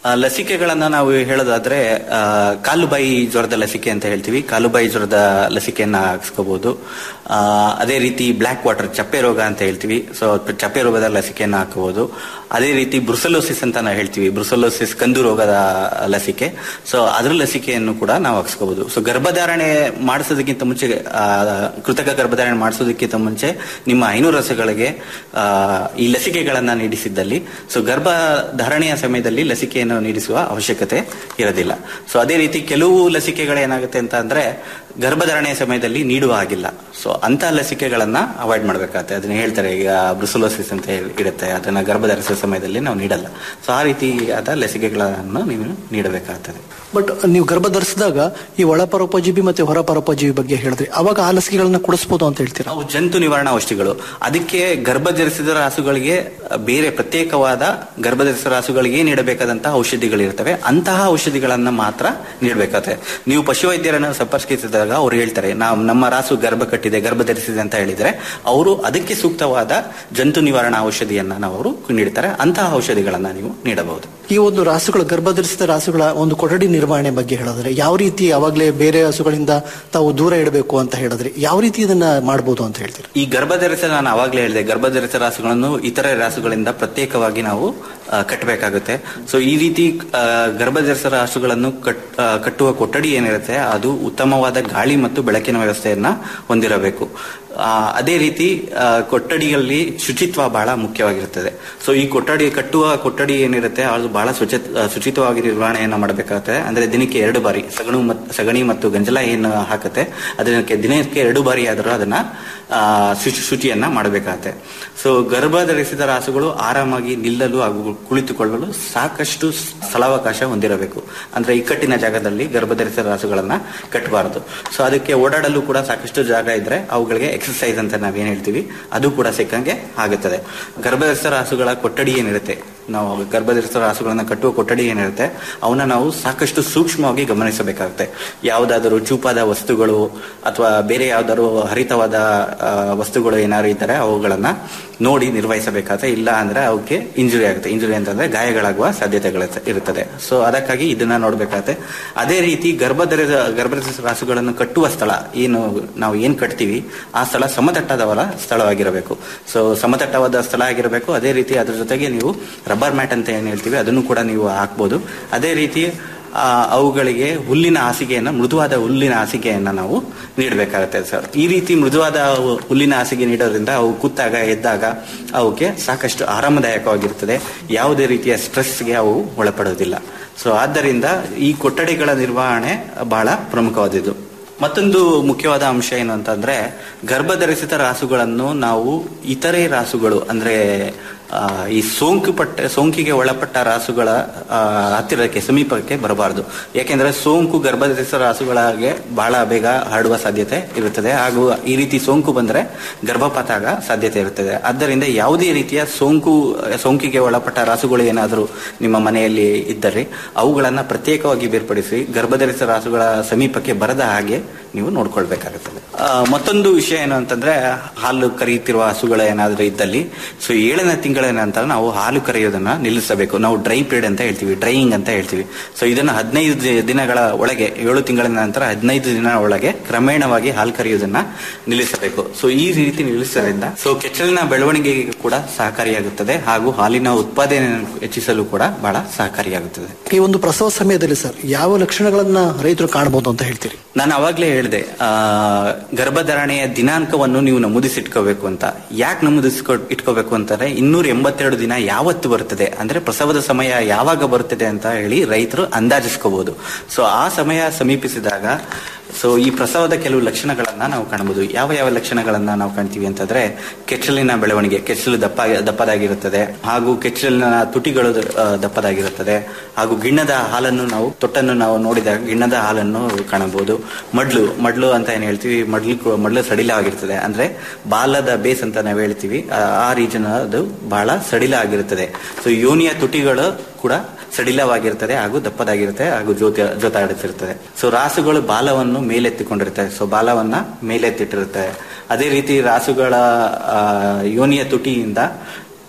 ಆ, ಲಸಿಕೆಗಳನ್ನ ನಾವು ಹೇಳೋದಾದ್ರೆ ಆ, ಕಾಲುಬಾಯಿ ಜ್ವರದ ಲಸಿಕೆ ಅಂತ ಹೇಳ್ತೀವಿ ಕಾಲುಬಾಯಿ ಜ್ವರದ ಲಸಿಕೆಯನ್ನ ಹಾಕ್ಸ್ಕೋಬಹುದು ಆ, ಅದೇ ರೀತಿ ಬ್ಲ್ಯಾಕ್ ವಾಟರ್ ಚಪ್ಪೆ ರೋಗ ಅಂತ ಹೇಳ್ತೀವಿ ಸೊ ಚಪ್ಪೆ ರೋಗದ ಲಸಿಕೆಯನ್ನ ಹಾಕಬಹುದು ಅದೇ ರೀತಿ ಬ್ರುಸಲೋಸಿಸ್ ಅಂತ ನಾವು ಹೇಳ್ತೀವಿ ಬ್ರುಸಲೋಸಿಸ್ ಕಂದು ರೋಗದ ಲಸಿಕೆ ಸೊ ಅದ್ರ ಲಸಿಕೆಯನ್ನು ಕೂಡ ನಾವು ಹಾಕ್ಸ್ಕೋಬಹುದು ಸೊ ಗರ್ಭಧಾರಣೆ ಮಾಡಿಸೋದಕ್ಕಿಂತ ಮುಂಚೆ ಆ, ಕೃತಕ ಗರ್ಭಧಾರಣೆ ಮಾಡಿಸೋದಕ್ಕಿಂತ ಮುಂಚೆ ನಿಮ್ಮ ಹೈನುರಸಗಳಿಗೆ ಆ, ಈ ಲಸಿಕೆಗಳನ್ನ ನೀಡಿಸಿದ್ದಲ್ಲಿ ಸೊ ಗರ್ಭಧಾರಣೆಯ ಸಮಯದಲ್ಲಿ ಲಸಿಕೆಯನ್ನು ನೀಡಿಸುವ ಅವಶ್ಯಕತೆ ಇರೋದಿಲ್ಲ ಸೊ ಅದೇ ರೀತಿ ಕೆಲವು ಲಸಿಕೆಗಳೇನಾಗುತ್ತೆ ಅಂತ ಅಂದ್ರೆ ಗರ್ಭಧಾರಣೆಯ ಸಮಯದಲ್ಲಿ ನೀಡುವ ಹಾಗಿಲ್ಲ ಸೊ ಅಂತ ಲಸಿಕೆಗಳನ್ನ ಅವಾಯ್ಡ್ ಮಾಡ್ಬೇಕಾಗತ್ತೆ ಅದನ್ನ ಹೇಳ್ತಾರೆ ಈಗ ಬ್ರುಸಲೋಸಿಸ್ ಅಂತ ಹೇಳಿ ಇರುತ್ತೆ ಅದನ್ನ ಗರ್ಭಧರಿಸುವ ಸಮಯದಲ್ಲಿ ನಾವು ನೀಡಲ್ಲ ಸೊ ಆ ರೀತಿಯಾದ ಲಸಿಕೆಗಳನ್ನು ನೀವು ನೀಡಬೇಕಾಗ್ತದೆ ಬಟ್ ನೀವು ಗರ್ಭ ಧರಿಸಿದಾಗ ಈ ಒಳ ಪರೋಪಜೀವಿ ಮತ್ತೆ ಹೊರ ಪರೋಪಜೀವಿ ಬಗ್ಗೆ ಹೇಳಿದ್ರಿ ಅವಾಗ ಆ ಲಸಿಕೆಗಳನ್ನ ಕೊಡಿಸಬಹುದು ಅಂತ ಹೇಳ್ತೀರಾ ಅವು ಜಂತು ನಿವಾರಣಾ ಔಷಧಿಗಳು ಅದಕ್ಕೆ ಗರ್ಭಧರಿಸಿದ ರಾಸುಗಳಿಗೆ ಬೇರೆ ಪ್ರತ್ಯೇಕವಾದ ಗರ್ಭಧರಿಸಿದ ರಾಸುಗಳಿಗೆ ನೀಡಬೇಕಾದಂತಹ ಔಷಧಿಗಳಿರ್ತವೆ ಅಂತಹ ಔಷಧಿಗಳನ್ನ ಮಾತ್ರ ನೀಡಬೇಕಾಗುತ್ತೆ ನೀವು ಪಶುವೈದ್ಯರನ್ನು ಸಂಪರ್ಕಿಸಿದಾಗ ಅವ್ರು ಹೇಳ್ತಾರೆ ನಾವು ನಮ್ಮ ರಾಸು ಗರ್ಭ ಕಟ್ಟಿದೆ ಗರ್ಭ ಧರಿಸಿದೆ ಅಂತ ಹೇಳಿದ್ರೆ ಅವರು ಅದಕ್ಕೆ ಸೂಕ್ತವಾದ ಜಂತು ನಿವಾರಣಾ ಔಷಧಿಯನ್ನ ನಾವು ಅವರು ನೀಡ್ತಾರೆ ಅಂತಹ ಔಷಧಿಗಳನ್ನ ನೀವು ನೀಡಬಹುದು ಈ ಒಂದು ರಾಸುಗಳು ಗರ್ಭ ಧರಿಸಿದ ರಾಸುಗಳ ಒಂದು ಕೊಠಡಿ ನಿರ್ವಹಣೆ ಬಗ್ಗೆ ಹೇಳಿದ್ರೆ ಯಾವ ರೀತಿ ಯಾವಾಗಲೇ ಬೇರೆ ಹಸುಗಳಿಂದ ತಾವು ದೂರ ಇಡಬೇಕು ಅಂತ ಹೇಳಿದ್ರೆ ಯಾವ ರೀತಿ ಇದನ್ನ ಮಾಡಬಹುದು ಅಂತ ಹೇಳ್ತೀರಾ ಈ ಗರ್ಭಧರಿಸಿದ ನಾನು ಅವಾಗಲೇ ಹೇಳಿದೆ ಗರ್ಭಧರಿಸಿದ ರಾಸುಗಳನ್ನು ಇತರೆ ರಾಸುಗಳಿಂದ ಪ್ರತ್ಯೇಕವಾಗಿ ನಾವು ಆ, ಕಟ್ಟಬೇಕಾಗುತ್ತೆ ಸೊ ಈ ರೀತಿ ಆ, ಗರ್ಭಧರಿಸಿದ ರಾಸುಗಳನ್ನು ಕಟ್ ಆ, ಕಟ್ಟುವ ಕೊಠಡಿ ಏನಿರುತ್ತೆ ಅದು ಉತ್ತಮವಾದ ಗಾಳಿ ಮತ್ತು ಬೆಳಕಿನ ವ್ಯವಸ್ಥೆಯನ್ನ ಹೊಂದಿರಬೇಕು ಆ, ಅದೇ ರೀತಿ ಆ, ಕೊಠಡಿಯಲ್ಲಿ ಶುಚಿತ್ವ ಬಹಳ ಮುಖ್ಯವಾಗಿರುತ್ತದೆ ಸೊ ಈ ಕೊಠಡಿ ಕಟ್ಟುವ ಕೊಠಡಿ ಏನಿರುತ್ತೆ ಅದು ಬಹಳ ಶುಚಿ ಶುಚಿತ್ವವಾಗಿ ನಿರ್ವಹಣೆಯನ್ನ ಮಾಡಬೇಕಾಗುತ್ತೆ ಅಂದ್ರೆ ದಿನಕ್ಕೆ ಎರಡು ಬಾರಿ ಸಗಣು ಮತ್- ಸಗಣಿ ಮತ್ತು ಗಂಜಲ ಏನು ಹಾಕುತ್ತೆ ಅದಕ್ಕೆ ದಿನಕ್ಕೆ ಎರಡು ಬಾರಿ ಆದರೂ ಅದನ್ನ ಆ, ಶುಚಿ ಶುಚಿಯನ್ನ ಮಾಡಬೇಕಾಗತ್ತೆ ಸೊ ಗರ್ಭ ಧರಿಸಿದ ರಾಸುಗಳು ಆರಾಮಾಗಿ ನಿಲ್ಲಲು ಹಾಗೂ ಕುಳಿತುಕೊಳ್ಳಲು ಸಾಕಷ್ಟು ಸ್ಥಳಾವಕಾಶ ಹೊಂದಿರಬೇಕು ಅಂದ್ರೆ ಇಕ್ಕಟ್ಟಿನ ಜಾಗದಲ್ಲಿ ಗರ್ಭ ಧರಿಸಿದ ರಾಸುಗಳನ್ನ ಕಟ್ಟಬಾರದು ಸೊ ಅದಕ್ಕೆ ಓಡಾಡಲು ಕೂಡ ಸಾಕಷ್ಟು ಜಾಗ ಇದ್ರೆ ಅವುಗಳಿಗೆ ಎಕ್ಸರ್ಸೈಸ್ ಅಂತ ನಾವೇನ್ ಹೇಳ್ತೀವಿ ಅದು ಕೂಡ ಸಿಕ್ಕಂಗೆ ಆಗುತ್ತದೆ ಗರ್ಭಧರಿಸಿದ ರಾಸುಗಳ ಕೊಠಡಿ ಏನಿರುತ್ತೆ ನಾವು ಗರ್ಭಧರಿಸಿದ ರಾಸುಗಳನ್ನ ಕಟ್ಟುವ ಕೊಠಡಿ ಏನಿರುತ್ತೆ ಅವನ್ನ ನಾವು ಸಾಕಷ್ಟು ಸೂಕ್ಷ್ಮವಾಗಿ ಗಮನಿಸಬೇಕಾಗುತ್ತೆ ಯಾವುದಾದರೂ ಚೂಪಾದ ವಸ್ತುಗಳು ಅಥವಾ ಬೇರೆ ಯಾವ್ದಾದ್ರು ಹರಿತವಾದ ಆ, ವಸ್ತುಗಳು ಏನಾದ್ರು ಇದ್ದರೆ ಅವುಗಳನ್ನ ನೋಡಿ ನಿರ್ವಹಿಸಬೇಕಾಗುತ್ತೆ ಇಲ್ಲ ಅಂದ್ರೆ ಅವಕ್ಕೆ ಇಂಜುರಿ ಆಗುತ್ತೆ ಇಂಜುರಿ ಅಂತಂದ್ರೆ ಗಾಯಗಳಾಗುವ ಸಾಧ್ಯತೆಗಳು ಇರುತ್ತದೆ ಸೊ ಅದಕ್ಕಾಗಿ ಇದನ್ನ ನೋಡ್ಬೇಕಾಗತ್ತೆ ಅದೇ ರೀತಿ ಗರ್ಭಧರಿದ ಗರ್ಭಧರಿಸಿದ ರಾಸುಗಳನ್ನು ಕಟ್ಟುವ ಸ್ಥಳ ಏನು ನಾವು ಏನ್ ಕಟ್ತೀವಿ ಆ ಸ್ಥಳ ಸಮತಟ್ಟದವರ ಸ್ಥಳವಾಗಿರಬೇಕು ಸೊ ಸಮತಟ್ಟವಾದ ಸ್ಥಳ ಆಗಿರಬೇಕು ಅದೇ ರೀತಿ ಅದ್ರ ಜೊತೆಗೆ ನೀವು ರಬ್ಬರ್ ಮ್ಯಾಟ್ ಅಂತ ಏನ್ ಹೇಳ್ತೀವಿ ಅದನ್ನು ಕೂಡ ನೀವು ಹಾಕ್ಬೋದು ಅದೇ ರೀತಿ ಆ, ಅವುಗಳಿಗೆ ಹುಲ್ಲಿನ ಹಾಸಿಗೆಯನ್ನ ಮೃದುವಾದ ಹುಲ್ಲಿನ ಹಾಸಿಗೆಯನ್ನ ನಾವು ನೀಡಬೇಕಾಗುತ್ತೆ ಸರ್ ಈ ರೀತಿ ಮೃದುವಾದ ಹು- ಹುಲ್ಲಿನ ಹಾಸಿಗೆ ನೀಡೋದ್ರಿಂದ ಅವು ಕೂತಾಗ ಎದ್ದಾಗ ಅವಕ್ಕೆ ಸಾಕಷ್ಟು ಆರಾಮದಾಯಕವಾಗಿರುತ್ತದೆ ಯಾವುದೇ ರೀತಿಯ ಸ್ಟ್ರೆಸ್ಗೆ ಅವು ಒಳಪಡೋದಿಲ್ಲ ಸೊ ಆದ್ದರಿಂದ ಈ ಕೊಠಡಿಗಳ ನಿರ್ವಹಣೆ ಬಹಳ ಪ್ರಮುಖವಾದದ್ದು ಮತ್ತೊಂದು ಮುಖ್ಯವಾದ ಅಂಶ ಏನು ಅಂತಂದ್ರೆ ಗರ್ಭಧರಿಸಿದ ರಾಸುಗಳನ್ನು ನಾವು ಇತರೆ ರಾಸುಗಳು ಅಂದ್ರೆ ಆ, ಈ ಸೋಂಕು ಪಟ್ಟ ಸೋಂಕಿಗೆ ಒಳಪಟ್ಟ ರಾಸುಗಳ ಆ, ಹತ್ತಿರಕ್ಕೆ ಸಮೀಪಕ್ಕೆ ಬರಬಾರದು ಯಾಕೆಂದ್ರೆ ಸೋಂಕು ಗರ್ಭಧರಿಸಿದ ರಾಸುಗಳಿಗೆ ಬಹಳ ಬೇಗ ಹರಡುವ ಸಾಧ್ಯತೆ ಇರುತ್ತದೆ ಹಾಗೂ ಈ ರೀತಿ ಸೋಂಕು ಬಂದ್ರೆ ಗರ್ಭಪಾತ ಆಗ ಸಾಧ್ಯತೆ ಇರುತ್ತದೆ ಆದ್ದರಿಂದ ಯಾವುದೇ ರೀತಿಯ ಸೋಂಕು ಸೋಂಕಿಗೆ ಒಳಪಟ್ಟ ರಾಸುಗಳು ಏನಾದರೂ ನಿಮ್ಮ ಮನೆಯಲ್ಲಿ ಇದ್ದರೆ ಅವುಗಳನ್ನ ಪ್ರತ್ಯೇಕವಾಗಿ ಬೇರ್ಪಡಿಸಿ ಗರ್ಭಧರಿಸಿದ ರಾಸುಗಳ ಸಮೀಪಕ್ಕೆ ಬರದ ಹಾಗೆ ನೀವು ನೋಡ್ಕೊಳ್ಬೇಕಾಗುತ್ತದೆ ಆ, ಮತ್ತೊಂದು ವಿಷಯ ಏನು ಅಂತಂದ್ರೆ ಹಾಲು ಕರೆಯುತ್ತಿರುವ ಹಸುಗಳು ಏನಾದರೂ ಇದ್ದಲ್ಲಿ ಸೊ ಏಳನೇ ತಿಂಗಳ ನಂತರ ನಾವು ಹಾಲು ಕರೆಯೋದನ್ನ ನಿಲ್ಲಿಸಬೇಕು ನಾವು ಡ್ರೈ ಪೀರಿಯಡ್ ಅಂತ ಹೇಳ್ತೀವಿ ಡ್ರೈಯಿಂಗ್ ಅಂತ ಹೇಳ್ತೀವಿ ಸೊ ಇದನ್ನ ಹದಿನೈದು ದಿ- ದಿನಗಳ ಒಳಗೆ ಏಳು ತಿಂಗಳ ನಂತರ ಹದಿನೈದು ದಿನ ಒಳಗೆ ಕ್ರಮೇಣವಾಗಿ ಹಾಲು ಕರೆಯೋದನ್ನ ನಿಲ್ಲಿಸಬೇಕು ಸೊ ಈ ರೀತಿ ನಿಲ್ಲಿಸೋದ್ರಿಂದ ಸೊ ಕೆಚ್ಚಲಿನ ಬೆಳವಣಿಗೆಗೆ ಕೂಡ ಸಹಕಾರಿಯಾಗುತ್ತದೆ ಹಾಗೂ ಹಾಲಿನ ಉತ್ಪಾದನೆಯನ್ನು ಹೆಚ್ಚಿಸಲು ಕೂಡ ಬಹಳ ಸಹಕಾರಿಯಾಗುತ್ತದೆ ಈ ಒಂದು ಪ್ರಸವ ಸಮಯದಲ್ಲಿ ಸರ್ ಯಾವ ಲಕ್ಷಣಗಳನ್ನ ರೈತರು ಕಾಣಬಹುದು ಅಂತ ಹೇಳ್ತೀರಿ ನಾನು ಅವಾಗ್ಲೇ ಹೇಳಿದೆ ಆ, ಗರ್ಭಧಾರಣೆಯ ದಿನಾಂಕವನ್ನು ನೀವು ನಮೂದಿಸಿಟ್ಕೋಬೇಕು ಅಂತ ಯಾಕೆ ನಮೂದಿಸ್ಕೊ ಇಟ್ಕೋಬೇಕು ಅಂತಾರೆ ಇನ್ನೂರ ಎಂಬತ್ತೆರಡು ದಿನ ಯಾವತ್ತು ಬರ್ತದೆ ಅಂದ್ರೆ ಪ್ರಸವದ ಸಮಯ ಯಾವಾಗ ಬರ್ತದೆ ಅಂತ ಹೇಳಿ ರೈತರು ಅಂದಾಜಿಸ್ಕೋಬಹುದು ಸೊ ಆ ಸಮಯ ಸಮೀಪಿಸಿದಾಗ ಸೊ ಈ ಪ್ರಸವದ ಕೆಲವು ಲಕ್ಷಣಗಳನ್ನ ನಾವು ಕಾಣಬಹುದು ಯಾವ ಯಾವ ಲಕ್ಷಣಗಳನ್ನ ನಾವು ಕಾಣ್ತೀವಿ ಅಂತಂದ್ರೆ ಕೆಚ್ಚಲಿನ ಬೆಳವಣಿಗೆ ಕೆಚ್ಚಲು ದಪ್ಪ ದಪ್ಪದಾಗಿರುತ್ತದೆ ಹಾಗೂ ಕೆಚ್ಚಲಿನ ತುಟಿಗಳು ಆ, ದಪ್ಪದಾಗಿರುತ್ತದೆ ಹಾಗೂ ಗಿಣ್ಣದ ಹಾಲನ್ನು ನಾವು ತೊಟ್ಟನ್ನು ನಾವು ನೋಡಿದಾಗ ಗಿಣ್ಣದ ಹಾಲನ್ನು ಕಾಣಬಹುದು ಮಡ್ಲು ಮಡ್ಲು ಅಂತ ಏನ್ ಹೇಳ್ತೀವಿ ಮಡ್ಲು ಕೂ- ಮಡ್ಲು ಸಡಿಲವಾಗಿರ್ತದೆ ಅಂದ್ರೆ ಬಾಲದ ಬೇಸ್ ಅಂತ ನಾವು ಹೇಳ್ತೀವಿ ಆ- ಆ ರೀಜನ್ ಅದು ಬಹಳ ಸಡಿಲ ಆಗಿರುತ್ತದೆ ಸೊ ಯೋನಿಯ ತುಟಿಗಳು ಕೂಡ ಸಡಿಲವಾಗಿರ್ತದೆ ಹಾಗೂ ದಪ್ಪದಾಗಿರುತ್ತೆ ಹಾಗೂ ಜೋತಿ ಜೋತಾಡುತ್ತಿರುತ್ತದೆ ಸೊ ರಾಸುಗಳು ಬಾಲವನ್ನು ಮೇಲೆತ್ತಿಕೊಂಡಿರ್ತವೆ ಸೊ ಬಾಲವನ್ನ ಮೇಲೆತ್ತಿಟ್ಟಿರುತ್ತೆ ಅದೇ ರೀತಿ ರಾಸುಗಳ ಆ, ಯೋನಿಯ ತುಟಿಯಿಂದ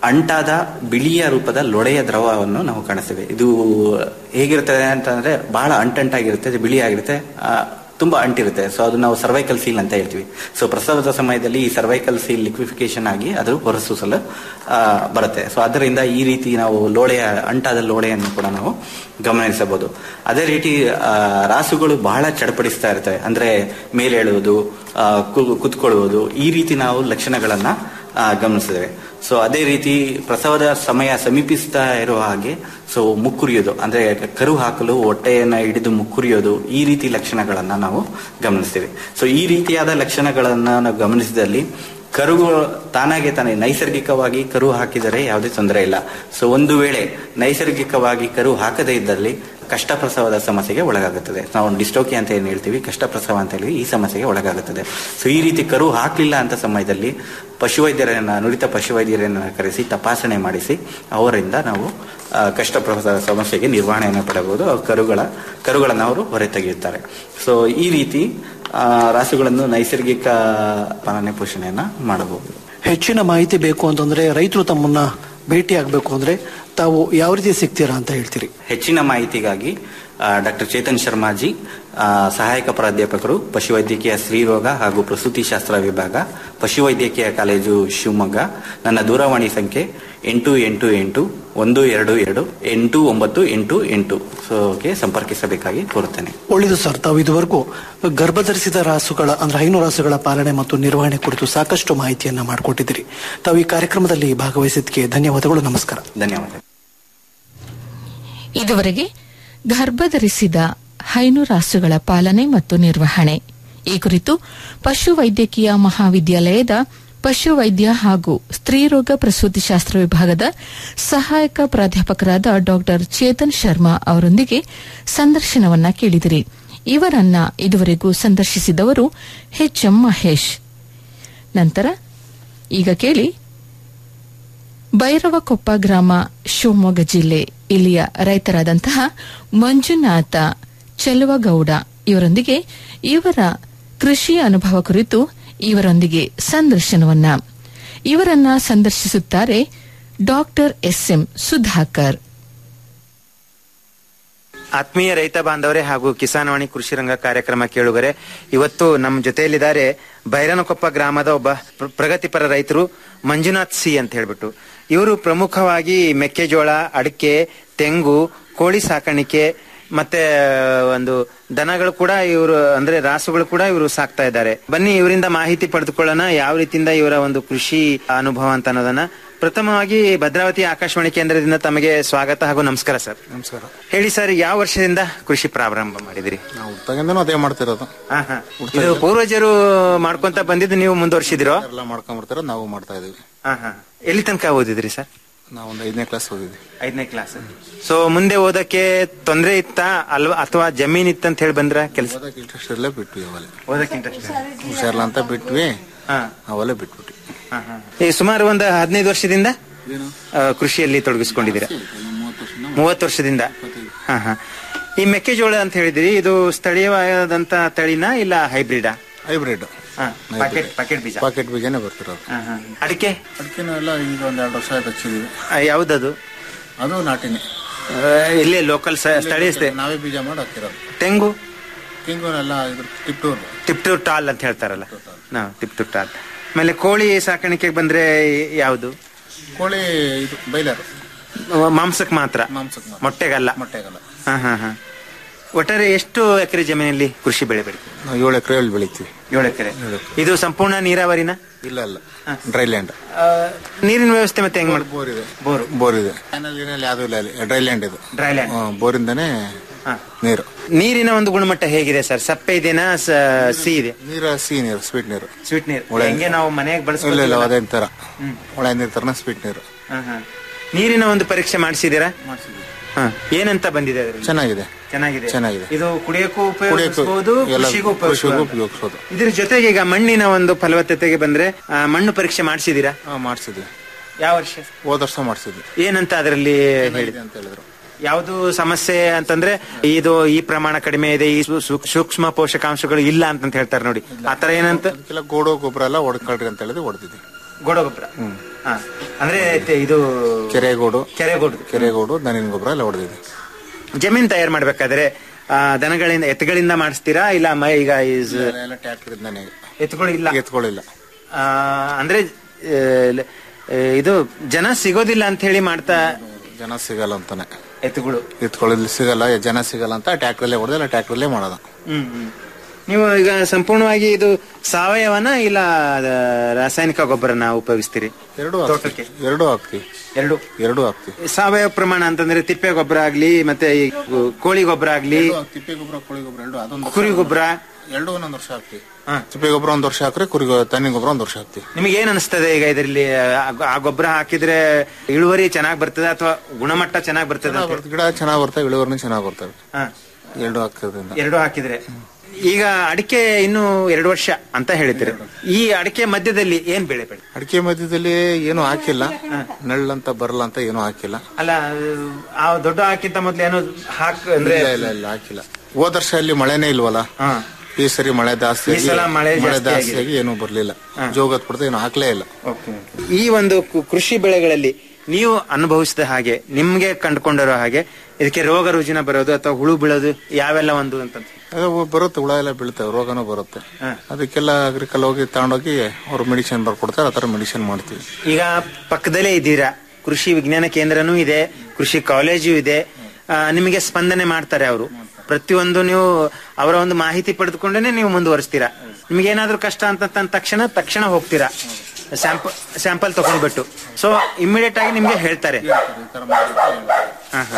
ಅಂಟಾದ ಬಿಳಿಯ ರೂಪದ ಲೊಳೆಯ ದ್ರವವನ್ನು ನಾವು ಕಾಣಿಸ್ತೇವೆ ಇದು ಹೇಗಿರ್ತದೆ ಅಂತಂದ್ರೆ ಬಹಳ ಅಂಟಂಟಾಗಿರುತ್ತೆ ಇದು ಬಿಳಿಯಾಗಿರುತ್ತೆ ಆ, ತುಂಬಾ ಅಂಟಿರುತ್ತೆ ಸೊ ಅದು ನಾವು ಸರ್ವೈಕಲ್ ಸೀಲ್ ಅಂತ ಹೇಳ್ತೀವಿ ಸೊ ಪ್ರಸವದ ಸಮಯದಲ್ಲಿ ಈ ಸರ್ವೈಕಲ್ ಸೀಲ್ ಲಿಕ್ವಿಫಿಕೇಶನ್ ಆಗಿ ಅದು ಹೊರಸೂಸಲು ಆ, ಬರುತ್ತೆ ಸೊ ಅದರಿಂದ ಈ ರೀತಿ ನಾವು ಲೋಳೆಯ ಅಂಟಾದ ಲೋಳೆಯನ್ನು ಕೂಡ ನಾವು ಗಮನಿಸಬಹುದು ಅದೇ ರೀತಿ ಆ, ರಾಸುಗಳು ಬಹಳ ಚಡಪಡಿಸ್ತಾ ಇರ್ತವೆ ಅಂದ್ರೆ ಮೇಲೇಳುವುದು ಆ, ಕು- ಕುತ್ಕೊಳ್ಳುವುದು ಈ ರೀತಿ ನಾವು ಲಕ್ಷಣಗಳನ್ನ ಆ, ಗಮನಿಸಿದ್ದೇವೆ ಸೊ ಅದೇ ರೀತಿ ಪ್ರಸವದ ಸಮಯ ಸಮೀಪಿಸ್ತಾ ಇರುವ ಹಾಗೆ ಸೊ ಮುಕ್ಕುರಿಯೋದು ಅಂದ್ರೆ ಕರು ಹಾಕಲು ಹೊಟ್ಟೆಯನ್ನ ಹಿಡಿದು ಮುಕ್ಕುರಿಯೋದು ಈ ರೀತಿ ಲಕ್ಷಣಗಳನ್ನ ನಾವು ಗಮನಿಸ್ತೇವೆ ಸೊ ಈ ರೀತಿಯಾದ ಲಕ್ಷಣಗಳನ್ನ ನಾವು ಗಮನಿಸಿದಲ್ಲಿ ಕರುಗಳು ತಾನಾಗೆ ತಾನೇ ನೈಸರ್ಗಿಕವಾಗಿ ಕರು ಹಾಕಿದರೆ ಯಾವುದೇ ತೊಂದರೆ ಇಲ್ಲ ಸೊ ಒಂದು ವೇಳೆ ನೈಸರ್ಗಿಕವಾಗಿ ಕರು ಹಾಕದೇ ಇದ್ದಲ್ಲಿ ಕಷ್ಟ ಪ್ರಸವದ ಸಮಸ್ಯೆಗೆ ಒಳಗಾಗುತ್ತದೆ ನಾವು ಡಿಸ್ಟೋಕಿ ಅಂತ ಏನು ಹೇಳ್ತೀವಿ ಕಷ್ಟ ಪ್ರಸವ ಅಂತ ಹೇಳಿ ಈ ಸಮಸ್ಯೆಗೆ ಒಳಗಾಗುತ್ತದೆ ಸೊ ಈ ರೀತಿ ಕರು ಹಾಕಲಿಲ್ಲ ಅಂತ ಸಮಯದಲ್ಲಿ ಪಶುವೈದ್ಯರನ್ನ ನುರಿತ ಪಶುವೈದ್ಯರನ್ನ ಕರೆಸಿ ತಪಾಸಣೆ ಮಾಡಿಸಿ ಅವರಿಂದ ನಾವು ಆ, ಕಷ್ಟ ಪ್ರಸವದ ಸಮಸ್ಯೆಗೆ ನಿರ್ವಹಣೆಯನ್ನು ಪಡೆಯಬಹುದು ಆ ಕರುಗಳ ಕರುಗಳನ್ನು ಅವರು ಹೊರ ತೆಗೆಯುತ್ತಾರೆ ಸೊ ಈ ರೀತಿ ಆ, ರಾಸುಗಳನ್ನು ನೈಸರ್ಗಿಕ ಪಾಲನೆ ಪೋಷಣೆಯನ್ನ ಮಾಡಬಹುದು ಹೆಚ್ಚಿನ ಮಾಹಿತಿ ಬೇಕು ಅಂತಂದ್ರೆ ರೈತರು ತಮ್ಮನ್ನ ಭೇಟಿ ಆಗ್ಬೇಕು ಅಂದ್ರೆ ತಾವು ಯಾವ ರೀತಿ ಸಿಗ್ತೀರಾ ಅಂತ ಹೇಳ್ತೀರಿ ಹೆಚ್ಚಿನ ಮಾಹಿತಿಗಾಗಿ ಡಾಕ್ಟರ್ ಚೇತನ್ ಶರ್ಮಾಜಿ ಆ, ಸಹಾಯಕ ಪ್ರಾಧ್ಯಾಪಕರು ಪಶುವೈದ್ಯಕೀಯ ಸ್ತ್ರೀರೋಗ ಹಾಗೂ ಪ್ರಸೂತಿ ಶಾಸ್ತ್ರ ವಿಭಾಗ ಪಶುವೈದ್ಯಕೀಯ ಕಾಲೇಜು ಶಿವಮೊಗ್ಗ ನನ್ನ ದೂರವಾಣಿ ಸಂಖ್ಯೆ ಎಂಟು ಎಂಟು ಎಂಟು ಒಂದು ಎರಡು ಎರಡು ಎಂಟು ಒಂಬತ್ತು ಎಂಟು ಎಂಟು ಸೋಗೆ ಸಂಪರ್ಕಿಸಬೇಕಾಗಿ ಕೋರುತ್ತೇನೆ ಒಳ್ಳೆಯದು ಸರ್ ತಾವು ಇದುವರೆಗೂ ಗರ್ಭಧರಿಸಿದ ರಾಸುಗಳ ಅಂದ್ರೆ ಹೈನು ರಾಸುಗಳ ಪಾಲನೆ ಮತ್ತು ನಿರ್ವಹಣೆ ಕುರಿತು ಸಾಕಷ್ಟು ಮಾಹಿತಿಯನ್ನ ಮಾಡಿಕೊಟ್ಟಿದ್ದೀರಿ ತಾವು ಈ ಕಾರ್ಯಕ್ರಮದಲ್ಲಿ ಭಾಗವಹಿಸಿದ್ದಕ್ಕೆ ಧನ್ಯವಾದಗಳು ನಮಸ್ಕಾರ ಧನ್ಯವಾದ ಇದುವರೆಗೆ ಗರ್ಭಧರಿಸಿದ ಹೈನು ರಾಸುಗಳ ಪಾಲನೆ ಮತ್ತು ನಿರ್ವಹಣೆ ಈ ಕುರಿತು ಪಶುವೈದ್ಯಕೀಯ ಮಹಾವಿದ್ಯಾಲಯದ ಪಶುವೈದ್ಯ ಹಾಗೂ ಸ್ತ್ರೀರೋಗ ಪ್ರಸೂತಿಶಾಸ್ತ್ರ ವಿಭಾಗದ ಸಹಾಯಕ ಪ್ರಾಧ್ಯಾಪಕರಾದ ಡಾಕ್ಟರ್ ಚೇತನ್ ಶರ್ಮಾ ಅವರೊಂದಿಗೆ ಸಂದರ್ಶನವನ್ನ ಕೇಳಿದಿರಿ ಇವರನ್ನ ಇದುವರೆಗೂ ಸಂದರ್ಶಿಸಿದವರು ಎಂ ಮಹೇಶ್ ನಂತರ ಈಗ ಕೇಳಿ ಭೈರವಕೊಪ್ಪ ಗ್ರಾಮ ಶಿವಮೊಗ್ಗ ಜಿಲ್ಲೆ ಇಲ್ಲಿಯ ರೈತರಾದಂತಹ ಮಂಜುನಾಥ ಚೆಲುವಗೌಡ ಇವರೊಂದಿಗೆ ಇವರ ಕೃಷಿ ಅನುಭವ ಕುರಿತು ಇವರೊಂದಿಗೆ ಸಂದರ್ಶನವನ್ನ ಇವರನ್ನ ಸಂದರ್ಶಿಸುತ್ತಾರೆ ಡಾಕ್ಟರ್ ಎಸ್ಎಂ ಸುಧಾಕರ್ ಆತ್ಮೀಯ ರೈತ ಬಾಂಧವರೇ ಹಾಗೂ ಕಿಸಾನ್ವಾಣಿ ಕೃಷಿ ರಂಗ ಕಾರ್ಯಕ್ರಮ ಕೇಳುಗರೆ ಇವತ್ತು ನಮ್ಮ ಜೊತೆಯಲ್ಲಿದ್ದಾರೆ ಬೈರನಕೊಪ್ಪ ಗ್ರಾಮದ ಒಬ್ಬ ಪ್ರ- ಪ್ರಗತಿಪರ ರೈತರು ಮಂಜುನಾಥ್ ಸಿ ಅಂತ ಹೇಳ್ಬಿಟ್ಟು ಇವರು ಪ್ರಮುಖವಾಗಿ ಮೆಕ್ಕೆಜೋಳ ಅಡಿಕೆ ತೆಂಗು ಕೋಳಿ ಸಾಕಾಣಿಕೆ ಮತ್ತೆ ಒಂದು ದನಗಳು ಕೂಡ ಇವರು ಅಂದ್ರೆ ರಾಸುಗಳು ಕೂಡ ಇವರು ಸಾಕ್ತಾ ಇದ್ದಾರೆ ಬನ್ನಿ ಇವರಿಂದ ಮಾಹಿತಿ ಪಡೆದುಕೊಳ್ಳೋಣ ಯಾವ ರೀತಿಯಿಂದ ಇವರ ಒಂದು ಕೃಷಿ ಅನುಭವ ಅಂತ ಅನ್ನೋದನ್ನ ಪ್ರಥಮವಾಗಿ ಭದ್ರಾವತಿ ಆಕಾಶವಾಣಿ ಕೇಂದ್ರದಿಂದ ತಮಗೆ ಸ್ವಾಗತ ಹಾಗೂ ನಮಸ್ಕಾರ ಸರ್ ನಮಸ್ಕಾರ ಹೇಳಿ ಸರ್ ಯಾವ ವರ್ಷದಿಂದ ಕೃಷಿ ಪ್ರಾರಂಭ ಮಾಡಿದಿರಿ ನಾವು ಹುಟ್ಟಾಗಿಂದನೂ ಅದೇ ಮಾಡ್ತಿರೋದು ಹಾ, ಹಾ. ಇದು ಪೂರ್ವಜರು ಮಾಡ್ಕೊಂತ ಬಂದಿದ್ದು ನೀವು ಮುಂದುವರ್ಸಿದಿರೋ ಎಲ್ಲ ಮಾಡ್ಕೊಂಡ್ಬರ್ತಾರ ನಾವು ಮಾಡ್ತಾ ಇದೀವಿ ಹಾ ಹಾ ಎಲ್ಲಿ ತನಕ ಓದಿದ್ರಿ ಸರ್ ನಾವು ಒಂದು ಐದನೇ ಕ್ಲಾಸ್ ಓದಿದ್ವಿ ಐದನೇ ಕ್ಲಾಸ್ ಸೊ ಮುಂದೆ ಓದಕ್ಕೆ ತೊಂದ್ರೆ ಇತ್ತ ಅಲ್ವಾ ಅಥವಾ ಜಮೀನ್ ಇತ್ತಂತ ಹೇಳಿ ಬಂದ್ರ ಕೆಲಸ ಓದಕ್ಕೆ ಇಂಟ್ರೆಸ್ಟ್ ಇರಲೇ ಬಿಟ್ವಿ ಅವಲ್ಲಿ ಓದಕ್ಕೆ ಇಂಟ್ರೆಸ್ಟ್ ಹುಷಾರಿಲ್ಲ ಅಂತ ಬಿಟ್ವಿ ಹಾ. ಅವಲ್ಲೇ ಬಿಟ್ಬಿಟ್ವಿ ಈ ಸುಮಾರು ಒಂದು ಹದಿನೈದು ವರ್ಷದಿಂದ ಆ, ಕೃಷಿಯಲ್ಲಿ ತೊಡಗಿಸ್ಕೊಂಡಿದ್ದೀರಾ ಮೂವತ್ತು ವರ್ಷದಿಂದ ಹಾ ಹಾ ಈ ಮೆಕ್ಕೆಜೋಳ ಅಂತ ಹೇಳಿದ್ರಿ ಇದು ಸ್ಥಳೀಯವಾದಂತ ತಳಿನ ಇಲ್ಲ ಹೈಬ್ರಿಡಾ ಹೈಬ್ರಿಡ್ ಪಾಕೆಟ್ ಪಾಕೆಟ್ ಬೀಜ ಪಾಕೆಟ್ ಬೀಜನೇ ಬರ್ತಿರೋದು ಹಾ, ಹಾ. ಅಡಿಕೆ ಅದಕ್ಕಿನ ಎಲ್ಲ ಈಗ ಒಂದ್ ಎರಡು ವರ್ಷ ಆಯ್ತು ಹಚ್ಚಿದೀವಿ ಆ, ಯಾವ್ದದು ಅದು ನಾಟಿನೇ ಆ, ಇಲ್ಲೇ ಲೋಕಲ್ ಸ್ಥಳೀಯ ಸ್ಥ- ನಾವೇ ಬೀಜ ಮಾಡಿ ಹಾಕಿರೋದು ತೆಂಗು ತೆಂಗುನೆಲ್ಲ ಇದ್ರ ಟಿಪ್ಟೂರ್ ಟಿಪ್ಟೂರ್ ಟಾಲ್ ಅಂತ ಹೇಳ್ತಾರಲ್ಲ ಹಾ ಟಿಪ್ಟೂರ್ ಟಾಲ್ ಆಮೇಲೆ ಕೋಳಿ ಸಾಕಾಣಿಕೆಗೆ ಬಂದ್ರೆ ಯಾವುದು ಕೋಳಿ ಇದು ಬೈಲರ್ ಮಾಂಸಕ್ಕೆ ಮಾತ್ರ ಮಾಂಸಕ್ಕೆ ಮಾತ್ರ. ಮೊಟ್ಟೆಗಲ್ಲ ಮೊಟ್ಟೆಗಲ್ಲ ಹಾ ಹಾ ಹಾ ಒಟ್ಟಾರೆ ಎಷ್ಟು ಎಕರೆ ಜಮೀನಲ್ಲಿ ಕೃಷಿ ಬೆಳೆ ಬೆಳಿತೀವಿ ನಾವು ಏಳು ಎಕರೆ ಬೆಳಿತೀವಿ ಏಳು ಎಕರೆ ಇದು ಸಂಪೂರ್ಣ ನೀರಾವರಿನ ಇಲ್ಲ ಇಲ್ಲ ಡ್ರೈ ಲ್ಯಾಂಡ್ ನೀರಿನ ವ್ಯವಸ್ಥೆ ಮತ್ತೆ ಹೆಂಗ್ ಮಾಡಿ ಬೋರ್ ಇದೆ ಬೋರ್ ಬೋರ್ ಇದೆ ಕ್ಯಾನಲ್ ಗಿನಲ್ ಯಾವ್ದು ಇಲ್ಲ ಅಲ್ಲಿ ಡ್ರೈ ಲ್ಯಾಂಡ್ ಇದು ಡ್ರೈ ಲ್ಯಾಂಡ್ ಹ್ಮ್, ಬೋರಿಂದಾನೇ ನೀರು ನೀರಿನ ಒಂದು ಗುಣಮಟ್ಟ ಹೇಗಿದೆ ಸರ್ ಸಪ್ಪೆ ಇದೆನಾ ಸ- ಸಿಹಿ ಇದೆ ನೀರು ಸಿಹಿ ನೀರು ಸ್ವೀಟ್ ನೀರು ಸ್ವೀಟ್ ನೀರು ಒಳ್ಳೆ- ಹೆಂಗೆ ನಾವು ಮನೆಗೆ ಇಲ್ಲ ಇಲ್ಲ ಬಳಸ್ಕೊಳ್ಳಿ ಅದೇ ತರ ಒಳ್ಳೆ ನೀರು ತರನ ಸ್ವೀಟ್ ನೀರು ನೀರಿನ ಒಂದು ಪರೀಕ್ಷೆ ಮಾಡಿಸಿದ್ದೀರಾ ಹಾ ಏನಂತ ಬಂದಿದೆ ಅದರಲ್ಲಿ ಚೆನ್ನಾಗಿದೆ ಚೆನ್ನಾಗಿದೆ ಚೆನ್ನಾಗಿದೆ. ಇದು ಕುಡಿಯಕ್ಕೂ ಕುಡಿಯಕ್ಕೂ ಉಪಯೋಗಿಸಬಹುದು ಎಲ್ಲ ಕೃಷಿಗೂ ಕೃಷಿಗೂ ಉಪಯೋಗಿಸಬಹುದು ಉಪಯೋಗಿಸೋದು ಇದ್ರ ಜೊತೆಗೆ ಈಗ ಮಣ್ಣಿನ ಒಂದು ಫಲವತ್ತತೆಗೆ ಬಂದ್ರೆ ಆ, ಮಣ್ಣು ಪರೀಕ್ಷೆ ಮಾಡಿಸಿದೀರಾ ಮಾಡಿಸಿದ್ವಿ ಯಾವ ವರ್ಷ ಹೋದ ವರ್ಷ ಮಾಡಿಸಿದ್ವಿ ಏನಂತ ಅದರಲ್ಲಿ ಹೇಳಿ ಅಂತ ಹೇಳಿದ್ರು ಯಾವುದು ಸಮಸ್ಯೆ ಅಂತಂದ್ರೆ ಇದು ಈ ಪ್ರಮಾಣ ಕಡಿಮೆ ಇದೆ ಈ ಸೂ- ಸೂ- ಸೂಕ್ಷ್ಮ ಪೋಷಕಾಂಶಗಳು ಇಲ್ಲ ಅಂತಂತ ಹೇಳ್ತಾರೆ ನೋಡಿ ಆತರ ಏನಂತ ಅದಕ್ಕೆಲ್ಲ ಗೋಡೋ ಗೊಬ್ಬರ ಎಲ್ಲ ಹೊಡ್ಕೊಳ್ರಿ ಅಂತ ಹೇಳಿದ್ರೆ ಹೊಡೆದಿದ್ವಿ ಗೋಡ ಗೊಬ್ಬರ ಹ್ಮ್ ಹಾ. ಅಂದ್ರೆ ತೆ- ಇದು ಕೆರೆಗೋಡು ಕೆರೆಗೋಡು ಕೆರೆಗೋಡು ದನಿನ ಗೊಬ್ಬರ ಎಲ್ಲ ಹೊಡೆದಿದೆ ಜಮೀನ್ ತಯಾರು ಮಾಡ್ಬೇಕಾದ್ರೆ ಆ, ದನಗಳಿಂದ ಎತ್ತುಗಳಿಂದ ಮಾಡಿಸ್ತೀರಾ ಇಲ್ಲ ಮ ಈಗ is- ಎಲ್ಲ ಟ್ರ್ಯಾಕ್ಟರ್ ಇಂದಾನೆ ಎತ್ತುಗಳು ಇಲ್ಲ ಎತ್ಕೊಳ್ಳಿಲ್ಲ ಆ, ಅಂದ್ರೆ ಆ, ಲ- ಆ, ಇದು ಜನ ಸಿಗೋದಿಲ್ಲ ಅಂತ ಹೇಳಿ ಮಾಡ್ತಾ ಜನ ಸಿಗಲ್ಲ ಅಂತಾನೆ ಎತ್ತುಗಳು ಎತ್ಕೊಳ್ಳಿ ಸಿಗಲ್ಲ ಜನ ಸಿಗಲ್ಲ ಅಂತ ಟ್ರ್ಯಾಕ್ಟರ್ಲೇ ಹೊಡೆದಿಲ್ಲ ಟ್ರ್ಯಾಕ್ಟರ್ಲೇ ಮಾಡೋದು ಹ್ಮ್ ಹ್ಮ್. ನೀವು ಈಗ ಸಂಪೂರ್ಣವಾಗಿ ಇದು ಸಾವಯವನ ಇಲ್ಲ ಅದ ರಾಸಾಯನಿಕ ಗೊಬ್ಬರನ ಉಪಯೋಗಿಸ್ತೀರಿ ಎರಡು ತೋಟಕ್ಕೆ ಎರಡು ಹಾಕ್ತಿವಿ ಎರಡು ಎರಡು ಹಾಕ್ತಿವಿ ಸಾವಯವ ಪ್ರಮಾಣ ಅಂತಂದ್ರೆ ತಿಪ್ಪೆ ಗೊಬ್ಬರ ಆಗ್ಲಿ ಮತ್ತೆ ಈ ಕೋಳಿ ಗೊಬ್ಬರ ಆಗ್ಲಿ ತಿಪ್ಪೆ ಗೊಬ್ಬರ ಕೋಳಿ ಗೊಬ್ಬರ ಎರಡು ಅದೊಂದು ಕುರಿ ಗೊಬ್ಬರ ಎರಡು ಒಂದೊಂದು ವರ್ಷ ಹಾಕ್ತಿವಿ ತಿಪ್ಪೆ ಗೊಬ್ಬರ ಒಂದ್ ವರ್ಷ ಹಾಕ್ರೆ ಕುರಿ ಗೊ- ತನಿ ಗೊಬ್ಬರ ಒಂದ್ ವರ್ಷ ಹಾಕ್ತಿವಿ ನಿಮಗೆ ಏನ್ ಅನಿಸ್ತದೆ ಈಗ ಇದರಲ್ಲಿ ಆ- ಆ ಗೊಬ್ಬರ ಹಾಕಿದ್ರೆ ಇಳುವರಿ ಚೆನ್ನಾಗಿ ಬರ್ತದೆ ಅಥವಾ ಗುಣಮಟ್ಟ ಚೆನ್ನಾಗಿ ಬರ್ತದೆ ಅಂತ ಹೇಳಿ? ಗಿಡ ಚೆನ್ನಾಗ್ ಬರ್ತವೆ ಇಳುವರಿನೂ ಚೆನ್ನಾಗ್ ಬರ್ತವೆ ಹಾ. ಎರಡು ಹಾಕೋದ್ರಿಂದ ಎರಡು ಹಾಕಿದ್ರೆ ಈಗ ಅಡಿಕೆ ಇನ್ನು ಎರಡು ವರ್ಷ ಅಂತ ಹೇಳಿದ್ರೆ ಈ ಅಡಿಕೆ ಮಧ್ಯದಲ್ಲಿ ಏನ್ ಬೆಳೆ ಬೆಳೆ ಅಡಿಕೆ ಮಧ್ಯದಲ್ಲಿ ಏನು ಹಾಕಿಲ್ಲ ನೆಳ್ಳಂತ ಬರಲ್ಲ ಅಂತ ಏನು ಹಾಕಿಲ್ಲ ಅಲ್ಲ ಆ ದೊಡ್ಡ ಹಾಕಿಂತ ಮೊದ್ಲು ಏನೋ ಹಾಕ್ ಅಂದ್ರೆ ಇಲ್ಲ ಇಲ್ಲ ಇಲ್ಲ ಹಾಕಿಲ್ಲ ಹೋದ ವರ್ಷ ಅಲ್ಲಿ ಮಳೆನೇ ಇಲ್ವಲ್ಲ ಈ ಸರಿ ಮಳೆ ಜಾಸ್ತಿ ಈ ಸಲ ಮಳೆ ಜಾಸ್ತಿ ಜಾಸ್ತಿ ಆಗಿದೆ. ಆಗಿ ಏನು ಬರ್ಲಿಲ್ಲ ಜೋಗತ್ ಬಿಡ್ತಾ ಏನು ಹಾಕ್ಲೇ ಇಲ್ಲ ಈ ಒಂದು ಕು- ಕೃಷಿ ಬೆಳೆಗಳಲ್ಲಿ ನೀವು ಅನುಭವಿಸಿದ ಹಾಗೆ ನಿಮ್ಗೆ ಕಂಡುಕೊಂಡಿರೋ ಹಾಗೆ ಇದಕ್ಕೆ ರೋಗ ರುಜಿನ ಬರೋದು ಅಥವಾ ಹುಳು ಬೀಳೋದು ಯಾವೆಲ್ಲ ಒಂದು ಅಂತ ಅದು ಬರುತ್ತೆ ಹುಳ ಎಲ್ಲ ಬೀಳ್ತವೆ ರೋಗನೂ ಬರುತ್ತೆ ಅದಕ್ಕೆಲ್ಲ ಅಗ್ರಿಕಲ್ ಹೋಗಿ ತಗೊಂಡೋಗಿ ಅವ್ರು ಮೆಡಿಸಿನ್ ಬರ್ಕೊಡ್ತಾರೆ ಆ ತರ ಮೆಡಿಸಿನ್ ಮಾಡ್ತೀವಿ ಈಗ ಪಕ್ಕದಲ್ಲೇ ಇದ್ದೀರಾ ಕೃಷಿ ವಿಜ್ಞಾನ ಕೇಂದ್ರನೂ ಇದೆ ಕೃಷಿ ಕಾಲೇಜು ಇದೆ ಆ, ನಿಮಗೆ ಸ್ಪಂದನೆ ಮಾಡ್ತಾರೆ ಅವರು ಪ್ರತಿಯೊಂದು ನೀವು ಅವರ ಒಂದು ಮಾಹಿತಿ ಪಡೆದುಕೊಂಡೇನೆ ನೀವು ಮುಂದುವರಿಸ್ತೀರಾ ನಿಮ್ಗೆ ಏನಾದ್ರೂ ಕಷ್ಟ ಅಂತ ತಂದ ತಕ್ಷಣ ತಕ್ಷಣ ಹೋಗ್ತೀರಾ ಸ್ಯಾಂಪಲ್ ಸ್ಯಾಂಪಲ್ ತಗೊಂಡ್ಬಿಟ್ಟು ಸೊ ಇಮಿಡಿಯೇಟ್ ಆಗಿ ನಿಮ್ಗೆ ಹೇಳ್ತಾರೆ ಹಾ, ಹಾ.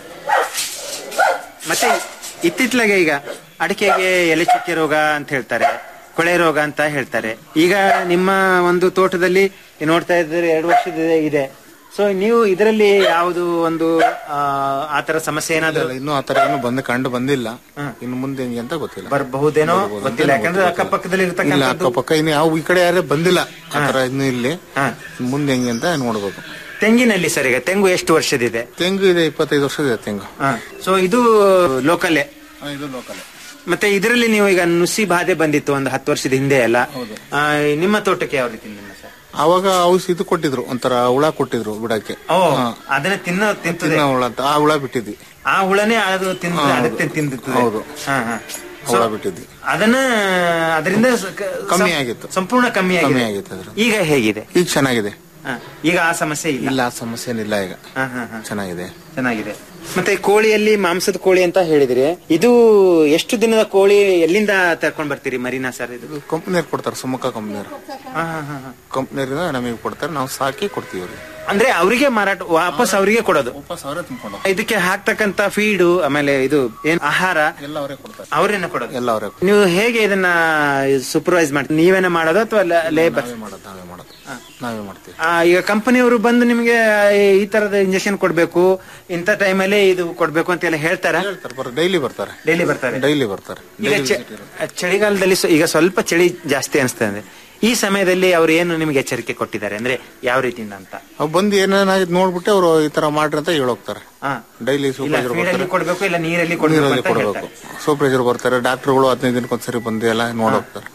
ಮತ್ತೆ ಇತ್ತಿತ್ಲಾಗೆ ಈಗ ಅಡಿಕೆಗೆ ಎಲೆ ಚುಕ್ಕೆ ರೋಗ ಅಂತ ಹೇಳ್ತಾರೆ ಕೊಳೆ ರೋಗ ಅಂತ ಹೇಳ್ತಾರೆ ಈಗ ನಿಮ್ಮ ಒಂದು ತೋಟದಲ್ಲಿ ನೋಡ್ತಾ ಇದ್ರೆ ಎರಡು ವರ್ಷದ ಇದೆ ಸೊ ನೀವು ಇದರಲ್ಲಿ ಯಾವುದು ಒಂದು ಆ, ಆ ತರ ಸಮಸ್ಯೆ ಏನಾದ್ರು ಇನ್ನೂ ಆ ತರ ಏನು ಬಂದು ಕಂಡು ಬಂದಿಲ್ಲ ಇನ್ನು ಮುಂದೆ ಹೆಂಗೆ ಅಂತ ಗೊತ್ತಿಲ್ಲ ಬರಬಹುದೇನೋ ಗೊತ್ತಿಲ್ಲ ಯಾಕಂದ್ರೆ ಅಕ್ಕಪಕ್ಕದಲ್ಲಿ ಇಲ್ಲ ಇರ್ತಕ್ಕಂಥದ್ದು ಅಕ್ಕಪಕ್ಕ ಇನ್ನು ಯಾವ ಈ ಕಡೆ ಯಾರೇ ಬಂದಿಲ್ಲ ಆ ತರ ಇನ್ನು ಇಲ್ಲಿ ಇನ್ನು ಮುಂದೆ ಹೆಂಗೆ ಅಂತ ನೋಡ್ಬೇಕು ತೆಂಗಿನಲ್ಲಿ ಸರ್ ಈಗ ತೆಂಗು ಎಷ್ಟು ವರ್ಷದಿದೆ ತೆಂಗು ಇದೆ ಇಪ್ಪತ್ತೈದು ವರ್ಷದ ತೆಂಗು ಸೊ ಇದು ಲೋಕಲ್ಲೇ ಇದು ಲೋಕಲ್ ಮತ್ತೆ ಇದರಲ್ಲಿ ನೀವು ಈಗ ನುಸಿ ಬಾಧೆ ಬಂದಿತ್ತು ಒಂದು ಹತ್ತು ವರ್ಷದ ಹಿಂದೆ ಎಲ್ಲ ಆ, ನಿಮ್ಮ ತೋಟಕ್ಕೆ ಯಾವ ರೀತಿ ಬಂದಿಲ್ಲ ಸರ್ ಅವಾಗ ಔಷಧಿ ಇದು ಕೊಟ್ಟಿದ್ರು ಒಂಥರ ಹುಳ ಕೊಟ್ಟಿದ್ರು ಬಿಡಕ್ಕೆ ಓ ಅದನ್ನ ತಿನ್ನ ತಿಂತದೆ ತಿನ್ನೋ ಹುಳ ಅಂತ ಆ ಹುಳ ಬಿಟ್ಟಿದ್ವಿ ಆ ಹುಳನೇ ಅದು ತಿಂದ ಹಾ, ಹೌದು. ಅದಕ್ಕೆ ತಿಂದಿರ್ತದೆ ಹೌದು. ಹಾ, ಹಾ. ಹುಳ So, ಬಿಟ್ಟಿದ್ವಿ ಅದನ್ನ ಅದರಿಂದ ಸ- ಕ- ಕಮ್ಮಿ ಸಂ- ಆಗಿತ್ತು ಸಂಪೂರ್ಣ ಕಮ್ಮಿ ಕಮ್ಮಿ ಆಗಿದೆ ಆಗಿತ್ತು ಅದ್ರ ಈಗ ಹೇಗಿದೆ ಈಗ ಚೆನ್ನಾಗಿದೆ ಹಾ. ಈಗ ಆ ಸಮಸ್ಯೆ ಇಲ್ಲ ಇಲ್ಲ ಆ ಸಮಸ್ಯೆ ಏನಿಲ್ಲ ಈಗ ಹಾ, ಹಾ, ಹಾ. ಚೆನ್ನಾಗಿದೆ ಚೆನ್ನಾಗಿದೆ ಮತ್ತೆ ಕೋಳಿಯಲ್ಲಿ ಮಾಂಸದ ಕೋಳಿ ಅಂತ ಹೇಳಿದ್ರೆ ಇದು ಎಷ್ಟು ದಿನದ ಕೋಳಿ ಎಲ್ಲಿಂದ ತರ್ಕೊಂಡ್ ಬರ್ತೀರಿ ಮರಿನಾ ಸರ್ ಇದು ಕಂಪ್ನಿಯವ್ರು ಕೊಡ್ತಾರೆ ಸುಮುಖ ಕಂಪ್ನಿಯವರು ಕಂಪ್ನಿಯರಿಂದ ನಮಗೆ ಕೊಡ್ತಾರೆ ನಾವು ಸಾಕಿ ಕೊಡ್ತೀವಿ ಅವ್ರಿಗೆ ಅಂದ್ರೆ ಅವರಿಗೆ ಮಾರಾಟ ವಾಪಸ್ ಅವರಿಗೆ ಕೊಡೋದು ವಾಪಸ್ ಅವರೇ ತುಂಬಿಕೊಂಡು ಇದಕ್ಕೆ ಹಾಕ್ತಕ್ಕಂತ ಫೀಡು ಆಮೇಲೆ ಇದು ಏನ್ ಆಹಾರ ಎಲ್ಲ ಅವರೇ ಕೊಡ್ತಾರೆ ಅವರೇನ ಕೊಡೋದು ಎಲ್ಲ ಅವರೇ ನೀವು ಹೇಗೆ ಇದನ್ನ ಸೂಪರ್ವೈಸ್ ಮಾಡ್ತೀರಿ ನೀವೇನ ಮಾಡೋದು ಅಥವಾ ಲೇಬರ್ ನಾವೇ ಮಾಡೋದು ನಾವೇ ಮಾಡೋದು ನಾವೇ ಮಾಡ್ತೀವಿ ಈಗ ಕಂಪನಿಯವರು ಬಂದು ನಿಮಗೆ ಈ ತರದ ಇಂಜೆಕ್ಷನ್ ಕೊಡ್ಬೇಕು ಇಂಥ ಟೈಮಲ್ಲಿ ಇದು ಕೊಡ್ಬೇಕು ಅಂತ ಎಲ್ಲ ಹೇಳ್ತಾರ ಡೈಲಿ ಬರ್ತಾರೆ ಡೈಲಿ ಬರ್ತಾರೆ ಡೈಲಿ ಬರ್ತಾರೆ ಈಗ ಚ- ಚಳಿಗಾಲದಲ್ಲಿ ಸ್ವ- ಈಗ ಸ್ವಲ್ಪ ಚಳಿ ಜಾಸ್ತಿ ಅನಿಸ್ತದೆ ಈ ಸಮಯದಲ್ಲಿ ಅವ್ರು ಏನು ನಿಮಗೆ ಎಚ್ಚರಿಕೆ ಕೊಟ್ಟಿದ್ದಾರೆ ಅಂದ್ರೆ ಯಾವ ರೀತಿಯಿಂದ ಅಂತ ಅವ್ ಬಂದು ಏನೇನಾಗಿದ್ ನೋಡ್ಬಿಟ್ಟು ಅವರು ಈ ತರ ಮಾಡ್ರಿ ಅಂತ ಹೇಳೋಗ್ತಾರೆ ಹಾ. ಡೈಲಿ ಇಲ್ಲ ಸೂಪರ್ವೈಸರ್ ಫೀಡಲ್ಲಿ ಬರ್ತಾರೆ ಕೊಡ್ಬೇಕು ಇಲ್ಲ ನೀರಲ್ಲಿ ಕೊಡ್ಬೇಕು ನೀರಲ್ಲಿ ಅಂತ ಕೊಡಬೇಕು ಹೇಳ್ತಾರೆ ಸೂಪರ್ವೈಸರ್ ಬರ್ತಾರೆ ಡಾಕ್ಟರ್ಗಳು ಹದಿನೈದು ದಿನಕ್ಕೊಂದ್ಸರಿ ಬಂದು ಎಲ್ಲ ನೋಡೋಗ್ತಾರೆ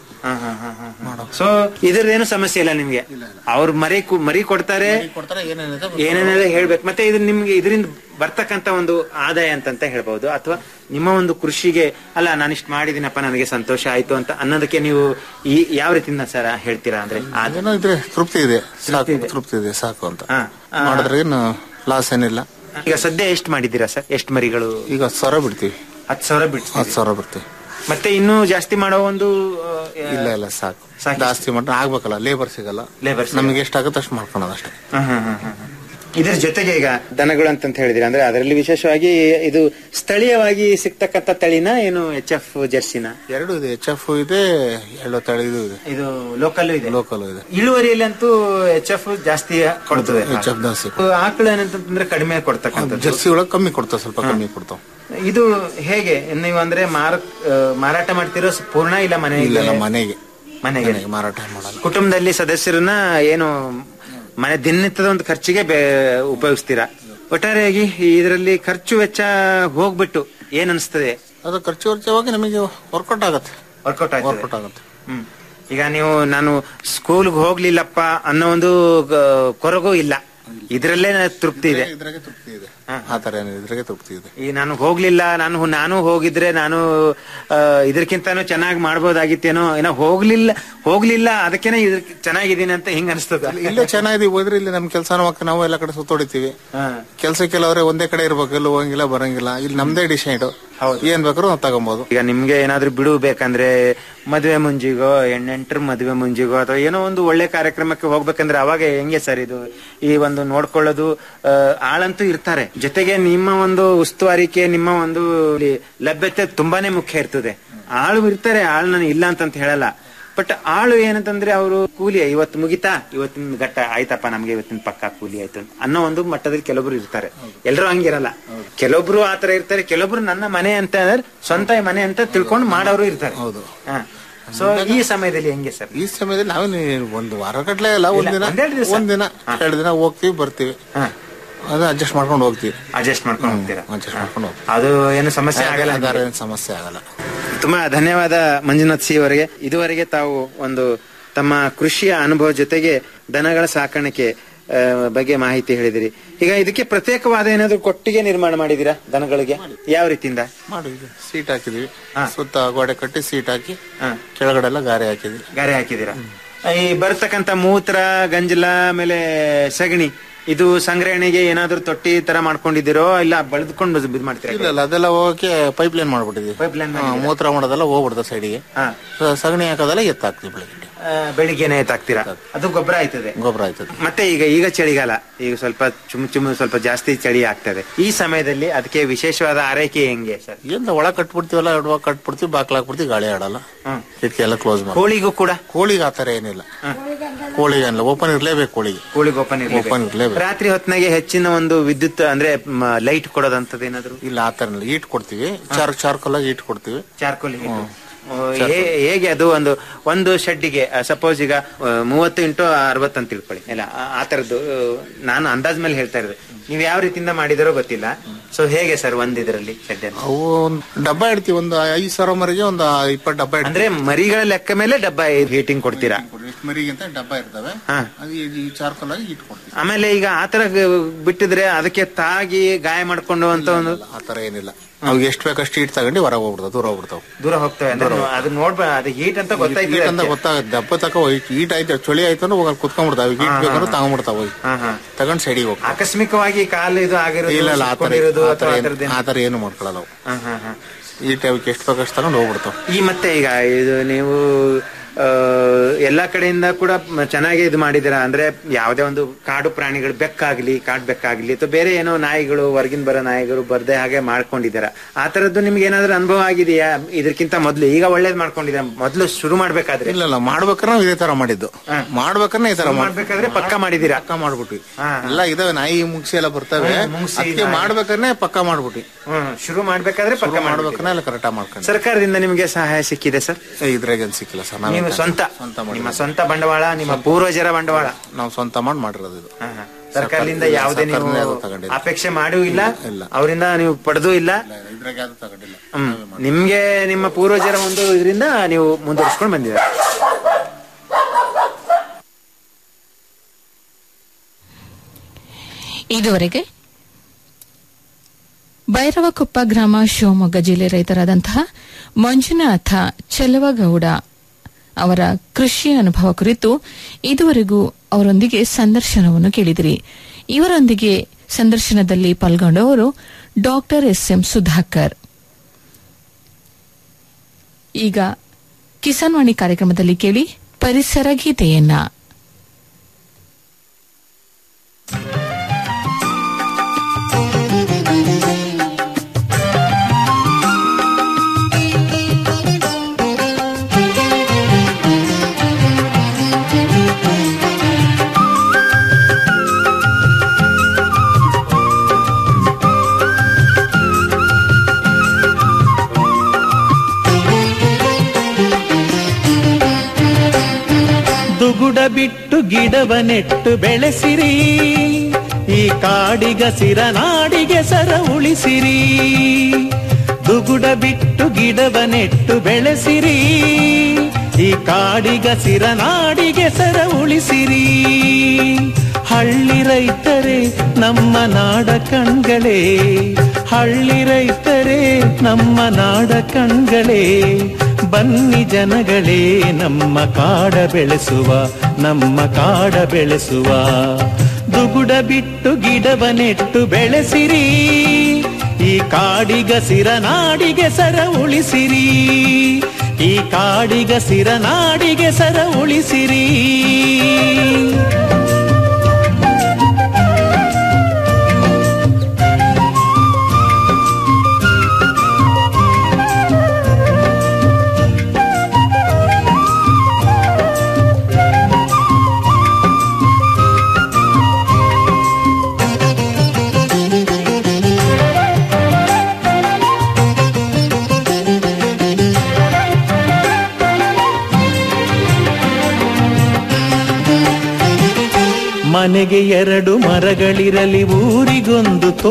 ಸೊ ಇದ್ರದ್ದೇನು ಸಮಸ್ಯೆ ಇಲ್ಲ ನಿಮ್ಗೆ ಅವ್ರು ಮರಿ ಕು- ಮರಿ ಕೊಡ್ತಾರೆ ಏನೇನೆಲ್ಲ ಹೇಳ್ಬೇಕು ಮತ್ತೆ ಇದು ನಿಮ್ಗೆ ಇದರಿಂದ ಬರ್ತಕ್ಕಂತ ಒಂದು ಆದಾಯ ಅಂತಂತ ಹೇಳ್ಬಹುದು ಅಥವಾ ನಿಮ್ಮ ಒಂದು ಕೃಷಿಗೆ ಅಲ್ಲ ನಾನಿಷ್ಟು ಮಾಡಿದಿನಪ್ಪ ನನಗೆ ಸಂತೋಷ ಆಯ್ತು ಅಂತ ಅನ್ನೋದಕ್ಕೆ ನೀವು ಈ ಯಾವ ರೀತಿಯಿಂದ ಸರ್ ಹೇಳ್ತೀರಾ ಅಂದ್ರೆ ಆದ- ಏನೋ ಇದ್ರೆ ತೃಪ್ತಿ ಇದೆ ಸಾಕು ತೃಪ್ತಿ ಇದೆ ಸಾಕು ಅಂತ ಮಾಡಿದ್ರೆ ಏನು ಲಾಸ್ ಏನಿಲ್ಲ ಈಗ ಸದ್ಯ ಎಷ್ಟು ಮಾಡಿದ್ದೀರಾ ಸರ್ ಎಷ್ಟು ಮರಿಗಳು ಈಗ ಹತ್ತು ಸಾವಿರ ಬಿಡ್ತೀವಿ ಹತ್ತು ಸಾವಿರ ಬಿಟ್ಟು ಹತ್ತು ಸಾವಿರ ಬಿಡ್ತೀವಿ ಮತ್ತೆ ಇನ್ನೂ ಜಾಸ್ತಿ ಮಾಡೋ ಒಂದು ಆ, ಇಲ್ಲ ಇಲ್ಲ ಸಾಕು ಜಾಸ್ತಿ ಮಾಡ್ರೆ ಆಗ್ಬೇಕಲ್ಲ ಲೇಬರ್ ಸಿಗಲ್ಲ Labour ಸಿಗಲ್ಲ. ನಮ್ಗೆ ಎಷ್ಟಾಗುತ್ತೆ ಅಷ್ಟು ಮಾಡ್ಕೊಳೋದು ಅಷ್ಟೇ ಹ್ಮ್, ಹ್ಮ್, ಹ್ಮ್, ಹ್ಮ್, ಹ್ಮ್. ಇದ್ರ ಜೊತೆಗೆ ಈಗ ದನಗಳು ಅಂತಂತ ಹೇಳಿದ್ರಿ ಅಂದ್ರೆ ಅದರಲ್ಲಿ ವಿಶೇಷವಾಗಿ ಇದು ಸ್ಥಳೀಯವಾಗಿ ಸಿಗ್ತಕ್ಕಂತ ತಳಿನ ಏನು ಎಚ್ ಎಫ್ ಜರ್ಸಿನ ಎರಡು ಇದೆ ಎಚ್ ಎಫ್ ಇದೆ ಎಳ್ಳು ತಳಿ ಇದು ಇದೆ ಇದು ಲೋಕಲ್ ಇದೆ ಲೋಕಲ್ ಇದೆ ಇಳುವರಿಯಲ್ಲಿ ಅಂತೂ ಎಚ್ ಎಫ್ ಜಾಸ್ತಿ ಕೊಡ್ತದೆ ಎಚ್ ಎಫ್ ಜಾಸ್ತಿ ಆಕಳು ಏನಂತಂದ್ರೆ ಕಡಿಮೆ ಕೊಡ್ತಕ್ಕಂಥದ್ದು ಜರ್ಸಿ ಒಳಗೆ ಕಮ್ಮಿ ಕೊಡ್ತಾವ ಸ್ವಲ್ಪ ಕಮ್ಮಿ ಕೊಡ್ತಾವ ಇದು ಹೇಗೆ ನೀವು ಅಂದ್ರೆ ಮಾರ ಆ, ಮಾರಾಟ ಮಾಡ್ತಿರೋ ಪೂರ್ಣ ಇಲ್ಲ ಇಲ್ಲ ಮನೆಗೆ ಇಲ್ಲ ಮನೆಗೆ ಮನೆಗೆ ಮನೆಗೆ ಮಾರಾಟ ಮಾಡಲ್ಲ ಕುಟುಂಬದಲ್ಲಿ ಸದಸ್ಯರನ್ನ ಏನು ಮನೆ ದಿನನಿತ್ಯದ ಒಂದು ಖರ್ಚಿಗೆ ಬೆ- ಉಪಯೋಗಿಸ್ತೀರಾ ಒಟ್ಟಾರೆಯಾಗಿ ಇದರಲ್ಲಿ ಖರ್ಚು ವೆಚ್ಚ ಹೋಗ್ಬಿಟ್ಟು ಏನ್ ಅನಿಸ್ತದೆ ಅದು ಖರ್ಚು ವೆಚ್ಚವಾಗಿ ನಮಗೆ ವರ್ಕೌಟ್ ಆಗತ್ತೆ ವರ್ಕೌಟ್ ವರ್ಕೌಟ್ ಆಗುತ್ತೆ ಹ್ಮ್ ಈಗ ನೀವು ನಾನು ಸ್ಕೂಲ್ಗೆ ಹೋಗ್ಲಿಲ್ಲಪ್ಪ ಅನ್ನೋ ಒಂದು ಗ- ಕೊರಗು ಇಲ್ಲ ಇದ್ರಲ್ಲೇ ನನಗ್ ತೃಪ್ತಿ ಇದೆ ಇದ್ರಾಗೆ ತೃಪ್ತಿ ಇದೆ ಆ ತರ ಏನಿದೆ ಇದ್ರಾಗೆ ತೃಪ್ತಿ ಇದೆ ಈ ನಾನು ಹೋಗ್ಲಿಲ್ಲ ನಾನು ನಾನು ಹೋಗಿದ್ರೆ ನಾನು ಆ, ಇದಕ್ಕಿಂತಾನು ಚೆನ್ನಾಗಿ ಮಾಡ್ಬೋದಾಗಿತ್ತೇನೋ ಏನೋ ಹೋಗ್ಲಿಲ್ಲ ಹೋಗ್ಲಿಲ್ಲ ಅದಕ್ಕೇನೆ ಇದ್ರ ಚೆನ್ನಾಗಿದ್ದೀನಿ ಅಂತ ಹಿಂಗ ಅನಿಸ್ತದ ಇಲ್ಲೇ ಚೆನ್ನಾಗಿದೀವಿ ಹೋದ್ರೆ ಇಲ್ಲಿ ನಮ್ ಕೆಲಸ ನಾವು ಎಲ್ಲ ಕಡೆ ಸುತ್ತೋಡಿತೀವಿ ಕೆಲ್ಸಕ್ಕೆಲ್ಲ ಅವ್ರೆ ಒಂದೇ ಕಡೆ ಇರ್ಬೇಕು ಎಲ್ಲೂ ಹೋಗಂಗಿಲ್ಲ ಬರಂಗಿಲ್ಲ ಇಲ್ಲಿ ನಮ್ದೇ ಡಿಸೈಡ್ ಏನ್ ಬೇಕಾದ್ರೂ ನಾವು ತಗೊಬಹುದು ಈಗ ನಿಮ್ಗೆ ಏನಾದ್ರೂ ಬಿಡು ಬೇಕಂದ್ರೆ ಮದುವೆ ಮುಂಜಿಗೋ ಹೆಣ್ಣೆಂಟ್ರ ಮದುವೆ ಮುಂಜಿಗೋ ಅಥವಾ ಏನೋ ಒಂದು ಒಳ್ಳೆ ಕಾರ್ಯಕ್ರಮಕ್ಕೆ ಹೋಗ್ಬೇಕಂದ್ರೆ ಅವಾಗ ಹೆಂಗೆ ಸರ್ ಇದು ಈ ಒಂದು ನೋಡ್ಕೊಳ್ಳೋದು ಆ, ಆಳಂತೂ ಇರ್ತಾರೆ ಜೊತೆಗೆ ನಿಮ್ಮ ಒಂದು ಉಸ್ತುವಾರಿಕೆ ನಿಮ್ಮ ಒಂದು ಇಲ್ಲಿ ಲಭ್ಯತೆ ತುಂಬಾನೇ ಮುಖ್ಯ ಇರ್ತದೆ ಆಳು ಇರ್ತಾರೆ ಆಳು ನಾನು ಇಲ್ಲ ಅಂತಂತ ಹೇಳಲ್ಲ ಬಟ್ ಆಳು ಏನಂತಂದ್ರೆ ಅವರು ಕೂಲಿ ಇವತ್ತು ಮುಗಿತಾ ಇವತ್ತಿನ ಘಟ್ಟ ಆಯ್ತಪ್ಪ ನಮ್ಗೆ ಇವತ್ತಿನ ಪಕ್ಕ ಕೂಲಿ ಆಯ್ತು ಅಂತ ಅನ್ನೋ ಒಂದು ಮಟ್ಟದಲ್ಲಿ ಕೆಲವೊಬ್ರು ಇರ್ತಾರೆ ಎಲ್ಲರೂ ಹಂಗಿರಲ್ಲ ಕೆಲವೊಬ್ರು ಆತರ ಇರ್ತಾರೆ ಕೆಲವೊಬ್ರು ನನ್ನ ಮನೆ ಅಂತ ಅಂದ್ರೆ ಸ್ವಂತ ಮನೆ ಅಂತ ತಿಳ್ಕೊಂಡು ಮಾಡೋರು ಇರ್ತಾರೆ ಹೌದು ಸೊ ಈ ಸಮಯದಲ್ಲಿ ಹೆಂಗೆ ಸರ್ ಈ ಸಮಯದಲ್ಲಿ ನಾವು ಒಂದು ವಾರ ಗಟ್ಲೆ ಇಲ್ಲ ಒಂದಿನ ಒಂದೆರಡು ದಿವ್ಸ. ಒಂದಿನ ಎರಡು ದಿನ ಹೋಗ್ತೀವಿ ಬರ್ತೀವಿ ಅದು ಅಡ್ಜಸ್ಟ್ ಮಾಡ್ಕೊಂಡು ಹೋಗ್ತೀವಿ ಅಡ್ಜಸ್ಟ್ ಮಾಡ್ಕೊಂಡು ಹೋಗ್ತೀರಾ ಅಡ್ಜಸ್ಟ್ ಮಾಡ್ಕೊಂಡು ಹೋಗ್ತೀವಿ ಅದು ಏನು ಸಮಸ್ಯೆ ಆಗಲ್ಲ ಅದರ ಏನ್ ಸಮಸ್ಯೆ ಆಗಲ್ಲ ತುಂಬಾ ಧನ್ಯವಾದ ಮಂಜುನಾಥ್ ಸಿ ಅವರಿಗೆ ಇದುವರೆಗೆ ತಾವು ಒಂದು ತಮ್ಮ ಕೃಷಿಯ ಅನುಭವ ಜೊತೆಗೆ ದನಗಳ ಸಾಕಾಣಿಕೆ ಆ, ಬಗ್ಗೆ ಮಾಹಿತಿ ಹೇಳಿದಿರಿ ಈಗ ಇದಕ್ಕೆ ಪ್ರತ್ಯೇಕವಾದ ಏನಾದ್ರು ಕೊಟ್ಟಿಗೆ ನಿರ್ಮಾಣ ಮಾಡಿದೀರಾ ದನಗಳಿಗೆ ಯಾವ ರೀತಿಯಿಂದ ಮಾಡಿ ಸೀಟ್ ಹಾಕಿದೀವಿ ಸುತ್ತ ಗೋಡೆ ಕಟ್ಟಿ ಸೀಟ್ ಹಾಕಿ ಕೆಳಗಡೆ ಎಲ್ಲ ಗಾರೆ ಹಾಕಿದ್ವಿ ಗಾರೆ ಹಾಕಿದೀರಾ ಈ ಬರ್ತಕ್ಕಂತ ಮೂತ್ರ ಗಂಜಲ ಆಮೇಲೆ ಸಗಣಿ ಇದು ಸಂಗ್ರಹಣೆಗೆ ಏನಾದ್ರು ತೊಟ್ಟಿ ತರ ಮಾಡ್ಕೊಂಡಿದ್ದೀರೋ ಇಲ್ಲ ಬೆಳೆದ್ಕೊಂಡು ಇದು ಮಾಡ್ತೀರಾ ಇಲ್ಲ ಇಲ್ಲ ಅದೆಲ್ಲ ಹೋಗಕ್ಕೆ ಪೈಪ್ ಲೈನ್ ಮಾಡ್ಬಿಟ್ಟಿದ್ವಿ Pipeline ಹಾ, ಮೂತ್ರ ಮಾಡೋದೆಲ್ಲ ಹೋಗ್ಬಿಡ್ತದೆ ಸೈಡಿಗೆ ಸಗಣಿ ಹಾಕೋದೆಲ್ಲ ಎತ್ತಾಕ್ತಿವಿ ಬೆಳಗ್ಗೆ ಆ, ಬೆಳಿಗ್ಗೆನೆ ಎತ್ತಾಕ್ತೀರಾ ಅದು ಗೊಬ್ಬರ ಆಯ್ತದೆ ಗೊಬ್ಬರ ಆಯ್ತದೆ ಮತ್ತೆ ಈಗ ಈಗ ಚಳಿಗಾಲ ಈಗ ಸ್ವಲ್ಪ ಚುಮ್ ಚುಮ್ ಸ್ವಲ್ಪ ಜಾಸ್ತಿ ಚಳಿ ಆಗ್ತದೆ ಈ ಸಮಯದಲ್ಲಿ ಅದಕ್ಕೆ ವಿಶೇಷವಾದ ಆರೈಕೆ ಹೆಂಗೆ ಸರ್ ಏನ್ ಒಳ ಕಟ್ಬಿಡ್ತೀವಲ್ಲ ಎರಡು ಕಟ್ಬಿಡ್ತೀವಿ ಬಾಕ್ಲ ಹಾಕ್ಬಿಡ್ತೀವಿ ಗಾಳಿ ಆಡಲ್ಲ ಕಿಟಕಿ ಎಲ್ಲ ಕ್ಲೋಸ್ ಮಾಡಿ ಕೋಳಿಗೂ ಕೂಡ ಕೋಳಿಗೆ ಆತರ ಏನಿಲ್ಲ ಕೋಳಿಗೆ ಏನಿಲ್ಲ ಓಪನ್ ಇರ್ಲೇಬೇಕು ಕೋಳಿಗೆ ಕೋಳಿಗೆ ಓಪನ್ ಓಪನ್ ಇರ್ಲೇಬೇಕು ರಾತ್ರಿ ಹೊತ್ನಾಗೆ ಹೆಚ್ಚಿನ ಒಂದು ವಿದ್ಯುತ್ ಅಂದ್ರೆ ಲೈಟ್ ಕೊಡೋದಂತದ್ದು ಏನಾದ್ರು ಇಲ್ಲ ಆತರ ಇಲ್ಲ ಈಟ್ ಕೊಡ್ತೀವಿ ಚಾರ್ ಚಾರ್ಕೋಲ್ ಆಗಿ ಈಟ್ ಕೊಡ್ತೀವಿ ಚಾರ್ಕೋಲ್ ಹೇಗೆ ಅದು ಒಂದು ಒಂದು ಶೆಡ್ಡಿಗೆ ಸಪೋಸ್ ಈಗ ಆ, ಮೂವತ್ತು ಇಂಟು ಅರವತ್ತು ಅಂತ ತಿಳ್ಕೊಳ್ಳಿ ಇಲ್ಲ ಆ- ಆ ತರದ್ದು ಆ, ನಾನು ಅಂದಾಜ್ ಮೇಲೆ ಹೇಳ್ತಾ ಇರೋದು ನೀವು ಯಾವ ರೀತಿಯಿಂದ ಮಾಡಿದಾರೋ ಗೊತ್ತಿಲ್ಲ ಸೊ ಹೇಗೆ ಸರ್ ಒಂದ್ ಇದರಲ್ಲಿ ಶೆಡ್ ಅವು ಒಂದ್ ಡಬ್ಬ ಇಡ್ತೀವಿ ಒಂದು ಐದು ಸಾವಿರ ಮರಿಗೆ ಒಂದು ಇಪ್ಪತ್ತು ಡಬ್ಬ ಇಡ್ತೀವಿ ಅಂದ್ರೆ ಮರಿಗಳ ಲೆಕ್ಕ ಮೇಲೆ ಡಬ್ಬ ಹೀಟಿಂಗ್ ಕೊಡ್ತೀರಾ ಎಷ್ಟು ಮರಿಗಿಂತ ಡಬ್ಬ ಇರ್ತವೆ ಹಾ. ಅದು ಈ ಚಾರ್ಕೋಲ್ ಆಗಿ ಈಟ್ ಕೊಡ್ತೀವಿ ಆಮೇಲೆ ಈಗ ಆತರ ಬಿಟ್ಟಿದ್ರೆ ಅದಕ್ಕೆ ತಾಗಿ ಗಾಯ ಮಾಡ್ಕೊಂಡು ಅಂತ ಒಂದು ಆತರ ಏನಿಲ್ಲ ಅವಾಗ ಎಷ್ಟು ಬೇಕಷ್ಟು ಈಟ್ ತಗೊಂಡು ಹೊರಗೆ ಹೋಗ್ಬಿಡ್ತಾವ ದೂರ ಹೋಗ್ಬಿಡ್ತಾವ ದೂರ ಹೋಗ್ತವೆ ಅಂದ್ರೆ ಅದು ನೋಡ್ಬ ಅದು ಹೀಟ್ ಅಂತ ಈಟ್ ಅಂತ ಗೊತ್ತಾಯ್ತು ಗೊತ್ತಾಗುತ್ತೆ ದಪ್ಪ ತಕ ಈಟ್ ಆಯ್ತು ಚಳಿ ಆಯ್ತು ಅಂದ್ರೆ ಹೋಗಿ ಕುತ್ಕೊಂಡ್ಬಿಡ್ತಾವ ಈಟ್ ಬೇಕಾದ್ರೆ ತಗೊಂಡ್ಬಿಡ್ತಾವ ಹೋಗಿ ತಗೊಂಡ್ ಸೈಡಿಗೆ ಹೋಗ್ತಾವ ಆಕಸ್ಮಿಕವಾಗಿ ಕಾಲು ಇದು ಆಗಿರೋದು ಇಲ್ಲ ಇಲ್ಲ ಆತರ ಸುಟ್ಕೊಂಡಿರೋದು ಆತರ ಅಥವಾ ಆ ಏನು- ಥರದ್ದೇನು? ಆತರ ಏನು ಮಾಡ್ಕೊಳಲ್ಲ ಅವು ಹಾ, ಹಾ, ಹಾ. ಈಟ್ ಅವಕ್ಕೆ ಎಷ್ಟು ಬೇಕಷ್ಟು ತಗೊಂಡು ಹೋಗ್ಬಿಡ್ತಾವ ಈ ಮತ್ತೆ ಈಗ ಇದು ನೀವು ಆ, ಎಲ್ಲಾ ಕಡೆಯಿಂದ ಕೂಡ ಮ- ಚೆನ್ನಾಗಿ ಇದು ಮಾಡಿದಿರ ಅಂದ್ರೆ ಯಾವುದೇ ಒಂದು ಕಾಡು ಪ್ರಾಣಿಗಳು ಬೆಕ್ಕಾಗ್ಲಿ ಕಾಡು ಬೆಕ್ಕಾಗ್ಲಿ ಅಥವಾ ಬೇರೆ ಏನೋ ನಾಯಿಗಳು ಹೊರಗಿನ ಬರೋ ನಾಯಿಗಳು ಬರ್ದೆ ಹಾಗೆ ಮಾಡ್ಕೊಂಡಿದ್ದೀರ ಆ ತರದ್ದು ನಿಮ್ಗೆ ಏನಾದ್ರೂ ಅನುಭವ ಆಗಿದೆಯಾ ಇದಕ್ಕಿಂತ ಮೊದ್ಲು ಈಗ ಒಳ್ಳೇದ್ ಮಾಡ್ಕೊಂಡಿದ್ದೀರಾ ಮೊದ್ಲು ಶುರು ಮಾಡ್ಬೇಕಾದ್ರೆ ಇಲ್ಲ ಇಲ್ಲ ಮಾಡ್ಬೇಕಾದ್ರೆ ನಾವು ಇದೇ ತರ ಮಾಡಿದ್ದು ಮಾಡ್ಬೇಕಾದ್ರೆ ಈ ತರ ಶುರು ಮಾಡ್ಬೇಕಾದ್ರೆ ಪಕ್ಕ ಮಾಡಿದೀರಾ ಪಕ್ಕ ಮಾಡ್ಬಿಟ್ವಿ ಎಲ್ಲ ಇದಾವೆ ನಾಯಿ ಮುಗಿಸಿ ಎಲ್ಲ ಬರ್ತವೆ ಹ್ಮ್, ಮುಗ್ಸಿ, ಅದಕ್ಕೆ ನಾಯಿ. ಮಾಡ್ಬೇಕಾದ್ರೆ ಪಕ್ಕ ಮಾಡ್ಬಿಟ್ವಿ ಹ್ಮ್, ಶುರು ಮಾಡ್ಬೇಕಾದ್ರೆ ಪಕ್ಕ ಮಾಡ್ಬೇಕು ಮಾಡ್ಬೇಕಾದ್ರೆ ಎಲ್ಲ ಕರೆಕ್ಟ್ ಮಾಡ್ಕೊಂಡು ಸರ್ಕಾರದಿಂದ ನಿಮಗೆ ಸಹಾಯ ಸಿಕ್ಕಿದೆ ಸರ್ ಇದ್ರಾಗ ಏನ್ ಸಿಕ್ಕಿಲ್ಲ ಸರ್ ನಾವೇ ನೀವು ಸ್ವಂತ ಸ್ವಂತ ನಿಮ್ಮ ಮಾಡಿರೋದು. ಸ್ವಂತ ಬಂಡವಾಳ ನಿಮ್ಮ ಪೂರ್ವಜರ ಬಂಡವಾಳ ನಾವು ಸ್ವಂತ ಮಾಡಿ ಮಾಡಿರೋದು ಇದು ಸರ್ಕಾರದಿಂದ ಯಾವುದೇ ನೀವು ಸರ್ಕಾರದಿಂದ ಯಾವ್ದು ತಗೊಂಡಿಲ್ಲ. ಅಪೇಕ್ಷೆ ಮಾಡೂ ಇಲ್ಲ ಇಲ್ಲ. ಅವರಿಂದ ನೀವು ಪಡೆದೂ ಇಲ್ಲ ಇದ್ರಾಗ ಯಾವ್ದು ತಗೊಂಡಿಲ್ಲ ಹ್ಮ್ ನಿಮ್ಗೆ ನಿಮ್ಮ ಪೂರ್ವಜರ ಒಂದು ಇದರಿಂದ ನೀವು ಮುಂದುವರಿಸ್ಕೊಂಡು ಬಂದಿದ್ದೀರಾ ಇದುವರೆಗೆ ಭೈರವಕೊಪ್ಪ ಗ್ರಾಮ ಶಿವಮೊಗ್ಗ ಜಿಲ್ಲೆ ರೈತರಾದಂತಹ ಮಂಜುನಾಥ ಚೆಲವಗೌಡ ಅವರ ಕೃಷಿ ಅನುಭವ ಕುರಿತು ಇದುವರೆಗೂ ಅವರೊಂದಿಗೆ ಸಂದರ್ಶನವನ್ನು ಕೇಳಿದಿರಿ ಇವರೊಂದಿಗೆ ಸಂದರ್ಶನದಲ್ಲಿ ಪಾಲ್ಗೊಂಡವರು ಡಾಕ್ಟರ್ ಎಸ್ ಎಂ ಸುಧಾಕರ್ ಈಗ ಕಿಸಾನ್ ವಾಣಿ ಕಾರ್ಯಕ್ರಮದಲ್ಲಿ ಕೇಳಿ ಪರಿಸರ ಗೀತೆಯನ್ನ ದುಗುಡ ಬಿಟ್ಟು ಗಿಡವ ನೆಟ್ಟು ಬೆಳೆಸಿರಿ ಈ ಕಾಡಿಗಸಿರ ನಾಡಿಗೆ ಸರ ಉಳಿಸಿರಿ ದುಗುಡ ದುಗುಡ ಬಿಟ್ಟು ಗಿಡವ ನೆಟ್ಟು ಬೆಳೆಸಿರಿ ಈ ಕಾಡಿಗಸಿರ ನಾಡಿಗೆ ಸರ ಉಳಿಸಿರಿ ಹಳ್ಳಿ ರೈತರೇ ನಮ್ಮ ನಾಡ ಕಣ್ಗಳೇ ಹಳ್ಳಿ ರೈತರೇ ನಮ್ಮ ನಾಡ ಕಣ್ಗಳೇ ಬನ್ನಿ ಜನಗಳೇ ನಮ್ಮ ಕಾಡ ಬೆಳೆಸುವ ನಮ್ಮ ಕಾಡ ಬೆಳೆಸುವ ದುಗುಡ ಬಿಟ್ಟು ಗಿಡವ ನೆಟ್ಟು ಬೆಳೆಸಿರಿ ಈ ಕಾಡಿಗಸಿರ ನಾಡಿಗೆ ಸರ ಉಳಿಸಿರಿ ಈ ಕಾಡಿಗಸಿರ ನಾಡಿಗೆ ಸರ ಉಳಿಸಿರಿ ಮನೆಗೆ ಎರಡು ಮರಗಳಿರಲಿ ಊರಿಗೊಂದು